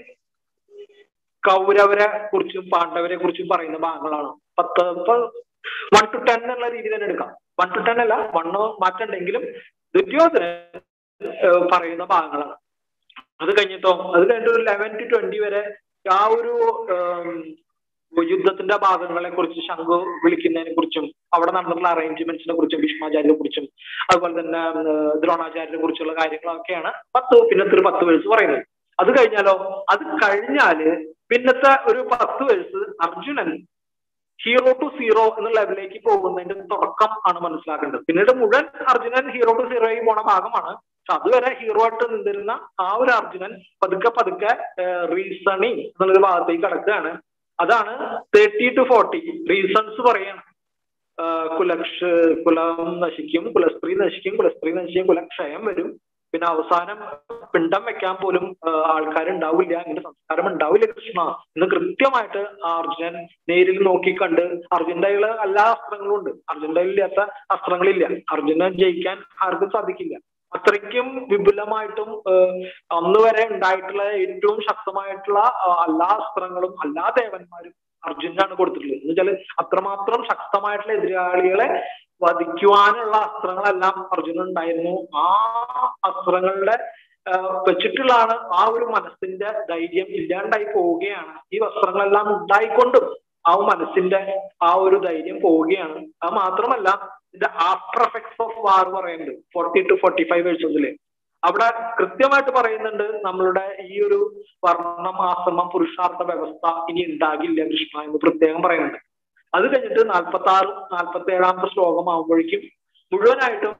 കൗരവരെ കുറിച്ചും പാണ്ഡവരെ കുറിച്ചും പറയുന്ന ഭാഗങ്ങളാണ് പത്ത് ഇപ്പൊ വൺ ടു ടെൻ എന്നുള്ള രീതിയിൽ തന്നെ എടുക്കാം വൺ ടു ടെൻ അല്ല വണ്ണ് മാറ്റുണ്ടെങ്കിലും ദുര്യോധനൻ പറയുന്ന ഭാഗങ്ങളാണ് അത് കഴിഞ്ഞിട്ടോ അത് കഴിഞ്ഞിട്ട് ഒരു ലെവൻ ടു ട്വന്റി വരെ ആ ഒരു യുദ്ധത്തിന്റെ ഭാഗങ്ങളെ കുറിച്ച് ശംഖു വിളിക്കുന്നതിനെ കുറിച്ചും അവിടെ നടന്നിട്ടുള്ള അറേഞ്ച്മെന്റ്സിനെ കുറിച്ചും ഭീഷ്മാചാര്യനെ കുറിച്ചും അതുപോലെ തന്നെ ദ്രോണാചാര്യനെ കുറിച്ചുള്ള കാര്യങ്ങളൊക്കെയാണ് പത്ത് പിന്നത്തെ ഒരു പത്ത് വേഴ്സ് പറയുന്നത് അത് കഴിഞ്ഞാലോ അത് കഴിഞ്ഞാല് പിന്നത്തെ ഒരു പത്ത് verse Arjuna hero to zero എന്ന ലെവലിലേക്ക് പോകുന്നതിന്റെ തുടക്കം ആണ് മനസ്സിലാക്കേണ്ടത് പിന്നീട് മുഴുവൻ അർജുനൻ ഹീറോ ടു സീറോയിൽ പോണ ഭാഗമാണ് പക്ഷെ അതുവരെ ഹീറോ ആയിട്ട് നിന്നിരുന്ന ആ ഒരു അർജുനൻ പതുക്കെ പതുക്കെ റീസണിങ് എന്നുള്ളൊരു ഭാഗത്തേക്ക് കടക്കുകയാണ് അതാണ് തേർട്ടി ടു ഫോർട്ടി റീസൺസ് പറയാണ് കുലക്ഷ കുലം നശിക്കും കുലസ്ത്രീ നശിക്കും കുലസ്ത്രീ നശിക്കും കുലക്ഷയം വരും പിന്നെ അവസാനം പിണ്ടം വെക്കാൻ പോലും ആൾക്കാരുണ്ടാവില്ല ഇങ്ങനെ സംസ്കാരം ഉണ്ടാവില്ല കൃഷ്ണ എന്ന് കൃത്യമായിട്ട് അർജുനൻ നേരിൽ നോക്കി കണ്ട് അർജുന്റെ കയ്യില് എല്ലാ അസ്ത്രങ്ങളും ഉണ്ട് അർജുന്റെ ഇല്ലാത്ത അസ്ത്രങ്ങളില്ല അർജുനൻ ജയിക്കാൻ ആർക്കും സാധിക്കില്ല അത്രയ്ക്കും വിപുലമായിട്ടും അന്ന് വരെ ഉണ്ടായിട്ടുള്ള ഏറ്റവും ശക്തമായിട്ടുള്ള എല്ലാ അസ്ത്രങ്ങളും എല്ലാ ദേവന്മാരും അർജുനാണ് കൊടുത്തിട്ടുള്ളത് എന്ന് വെച്ചാൽ അത്രമാത്രം ശക്തമായിട്ടുള്ള എതിരാളികളെ വധിക്കുവാനുള്ള അസ്ത്രങ്ങളെല്ലാം അർജുനൻ ഉണ്ടായിരുന്നു ആ അസ്ത്രങ്ങളുടെ വെച്ചിട്ടുള്ളതാണ് ആ ഒരു മനസ്സിന്റെ ധൈര്യം ഇല്ലാണ്ടായി പോവുകയാണ് ഈ വസ്ത്രങ്ങളെല്ലാം ഉണ്ടായിക്കൊണ്ടും ആ മനസ്സിന്റെ ആ ഒരു ധൈര്യം പോവുകയാണ് അത് മാത്രമല്ല ഇതിന്റെ ആഫ്റ്റർ എഫക്ട്സ് ഓഫ് വാർ പറയുന്നുണ്ട് ഫോർട്ടി ടു ഫോർട്ടി ഫൈവ് വേഴ്സസില് അവിടെ കൃത്യമായിട്ട് പറയുന്നുണ്ട് നമ്മളുടെ ഈ ഒരു വർണ്ണം ആശ്രമം പുരുഷാർത്ഥ വ്യവസ്ഥ ഇനി ഉണ്ടാകില്ല കൃഷ്ണ എന്ന് പ്രത്യേകം പറയുന്നുണ്ട് അത് കഴിഞ്ഞിട്ട് നാൽപ്പത്തി ആറ് നാൽപ്പത്തി ഏഴാമത്തെ ശ്ലോകം ആകുമ്പോഴേക്കും മുഴുവനായിട്ടും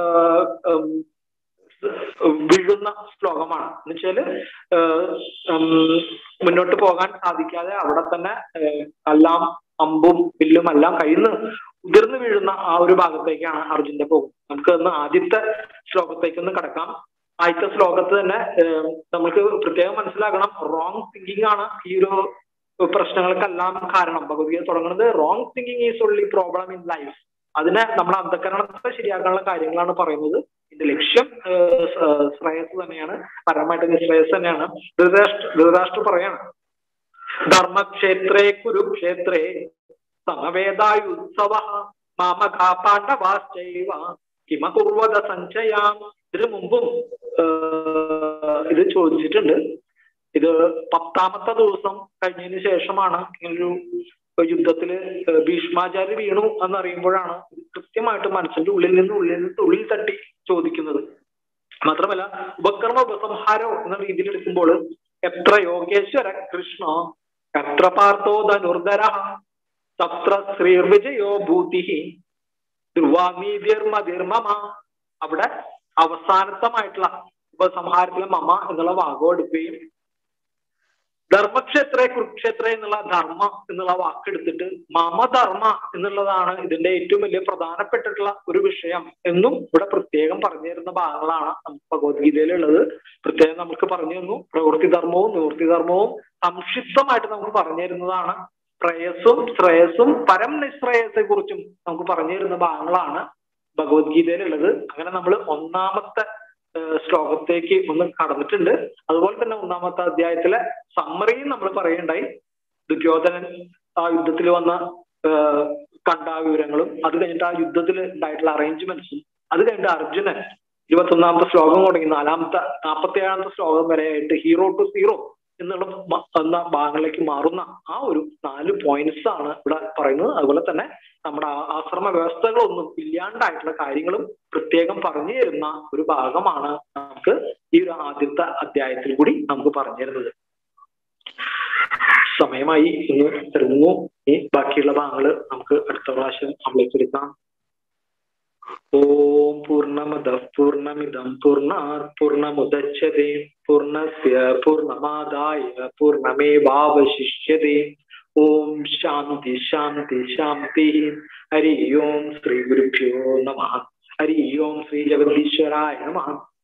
വീഴുന്ന ശ്ലോകമാണ് എന്ന് വെച്ചാല് മുന്നോട്ട് പോകാൻ സാധിക്കാതെ അവിടെ തന്നെ എല്ലാം അമ്പും വില്ലും എല്ലാം കയ്യിൽ നിന്ന് ഉതിർന്നു വീഴുന്ന ആ ഒരു ഭാഗത്തേക്കാണ് അർജുന്റെ പോകുന്നത് നമുക്ക് ഒന്ന് ആദ്യത്തെ ശ്ലോകത്തേക്ക് ഒന്ന് കടക്കാം ആദ്യത്തെ ശ്ലോകത്ത് തന്നെ നമുക്ക് പ്രത്യേകം മനസ്സിലാക്കണം റോങ് തിങ്കിങ് ആണ് ഈ ഒരു പ്രശ്നങ്ങൾക്കെല്ലാം കാരണം ഭഗവത്ഗീത തുടങ്ങുന്നത് wrong thinking is only problem in life അതിനെ നമ്മുടെ അന്ധകരണത്തെ ശരിയാക്കാനുള്ള കാര്യങ്ങളാണ് പറയുന്നത് ഇതിന്റെ ലക്ഷ്യം ശ്രേയസ് തന്നെയാണ് പരമായിട്ട് ശ്രേയസ് തന്നെയാണ് ധൃതരാഷ്ട്ര ധൃതരാഷ്ട്ര പറയാണ് ധർമ്മക്ഷേത്രേ കുരുക്ഷേത്രേ സമവേദായുത്സവ മാമകാ പാണ്ഡവാശ്ചൈവ കിമകുർവത സഞ്ചയാം ഇതിനു മുമ്പും ഇത് ചോദിച്ചിട്ടുണ്ട് ഇത് പത്താമത്തെ ദിവസം കഴിഞ്ഞതിന് ശേഷമാണ് ഇങ്ങനൊരു യുദ്ധത്തില് ഭീഷ്മാചാര്യ വീണു എന്നറിയുമ്പോഴാണ് കൃത്യമായിട്ട് മനസ്സിന്റെ ഉള്ളിൽ നിന്ന് ഉള്ളിൽ നിന്ന് ഉള്ളിൽ തട്ടി ചോദിക്കുന്നത് മാത്രമല്ല ഉപകർമ്മ ഉപസംഹാരോ എന്ന രീതിയിൽ എടുക്കുമ്പോൾ എത്ര യോഗേശ്വര കൃഷ്ണ എത്ര പാർത്ഥോ ധനുർധര തത്ര ശ്രീർവിജയോ ഭൂതി ധ്രുവാമീതിർമതിർമമ അവിടെ അവസാനത്തമായിട്ടുള്ള ഉപസംഹാരത്തിലെ മമ എന്നുള്ള വാഗം എടുക്കുകയും ധർമ്മക്ഷേത്ര കുരുക്ഷേത്ര എന്നുള്ള ധർമ്മ എന്നുള്ള വാക്കെടുത്തിട്ട് മമധർമ്മ എന്നുള്ളതാണ് ഇതിന്റെ ഏറ്റവും വലിയ പ്രധാനപ്പെട്ടിട്ടുള്ള ഒരു വിഷയം എന്നും ഇവിടെ പ്രത്യേകം പറഞ്ഞു തരുന്ന ഭാഗങ്ങളാണ് നമുക്ക് ഭഗവത്ഗീതയിലുള്ളത് പ്രത്യേകം നമുക്ക് പറഞ്ഞു തന്നു പ്രവൃത്തി ധർമ്മവും നിവൃത്തി ധർമ്മവും സംക്ഷിപ്തമായിട്ട് നമുക്ക് പറഞ്ഞു തരുന്നതാണ് ശ്രേയസ്സും ശ്രേയസ്സും പരം നിശ്രേയസെ കുറിച്ചും നമുക്ക് പറഞ്ഞു തരുന്ന ഭാഗങ്ങളാണ് ഭഗവത്ഗീതയിലുള്ളത് അങ്ങനെ നമ്മൾ ഒന്നാമത്തെ ശ്ലോകത്തേക്ക് ഒന്ന് കടന്നിട്ടുണ്ട് അതുപോലെ തന്നെ ഒന്നാമത്തെ അധ്യായത്തിലെ സമ്മറിയും നമ്മൾ പറയുണ്ടായി ദുര്യോധനൻ ആ യുദ്ധത്തിൽ വന്ന കണ്ട വിവരങ്ങളും അത് കഴിഞ്ഞിട്ട് ആ യുദ്ധത്തിൽ ഉണ്ടായിട്ടുള്ള അറേഞ്ച്മെന്റ്സും അത് കഴിഞ്ഞിട്ട് അർജുനൻ ഇരുപത്തി ഒന്നാമത്തെ ശ്ലോകം തുടങ്ങി നാലാമത്തെ നാൽപ്പത്തി ഏഴാമത്തെ ശ്ലോകം വരെയായിട്ട് ഹീറോ ടു സീറോ എന്നുള്ള എന്ന ഭാഗങ്ങളിലേക്ക് മാറുന്ന ആ ഒരു നാല് പോയിന്റ്സ് ആണ് ഇവിടെ പറയുന്നത് അതുപോലെ തന്നെ നമ്മുടെ ആശ്രമ വ്യവസ്ഥകളൊന്നും ഇല്ലാണ്ടായിട്ടുള്ള കാര്യങ്ങളും പ്രത്യേകം പറഞ്ഞു തരുന്ന ഒരു ഭാഗമാണ് നമുക്ക് ഈ ഒരു ആദ്യത്തെ അധ്യായത്തിൽ കൂടി നമുക്ക് പറഞ്ഞു തരുന്നത് സമയമായി ഇന്ന് ഇറങ്ങുന്നു ഈ ബാക്കിയുള്ള ഭാഗങ്ങള് നമുക്ക് അടുത്ത പ്രാവശ്യം നമ്മളിലേക്ക് എടുക്കാം ഓം പൂർണ്ണമത പൂർണ്ണമിതം പൂർണ്ണാത് പൂർണ്ണമുദച്യത്തെ പൂർണ്ണസ്യ പൂർണ്ണമാദായ പൂർണ്ണമേവാവശിഷ്യത്തെ ഓം ശാന്തി ശാന്തി ശാന്തി ഹരി ഓം ശ്രീ ഗുരുഭ്യോ നമ ഹരി ഓം ശ്രീ ജഗദീശ്വരായ നമ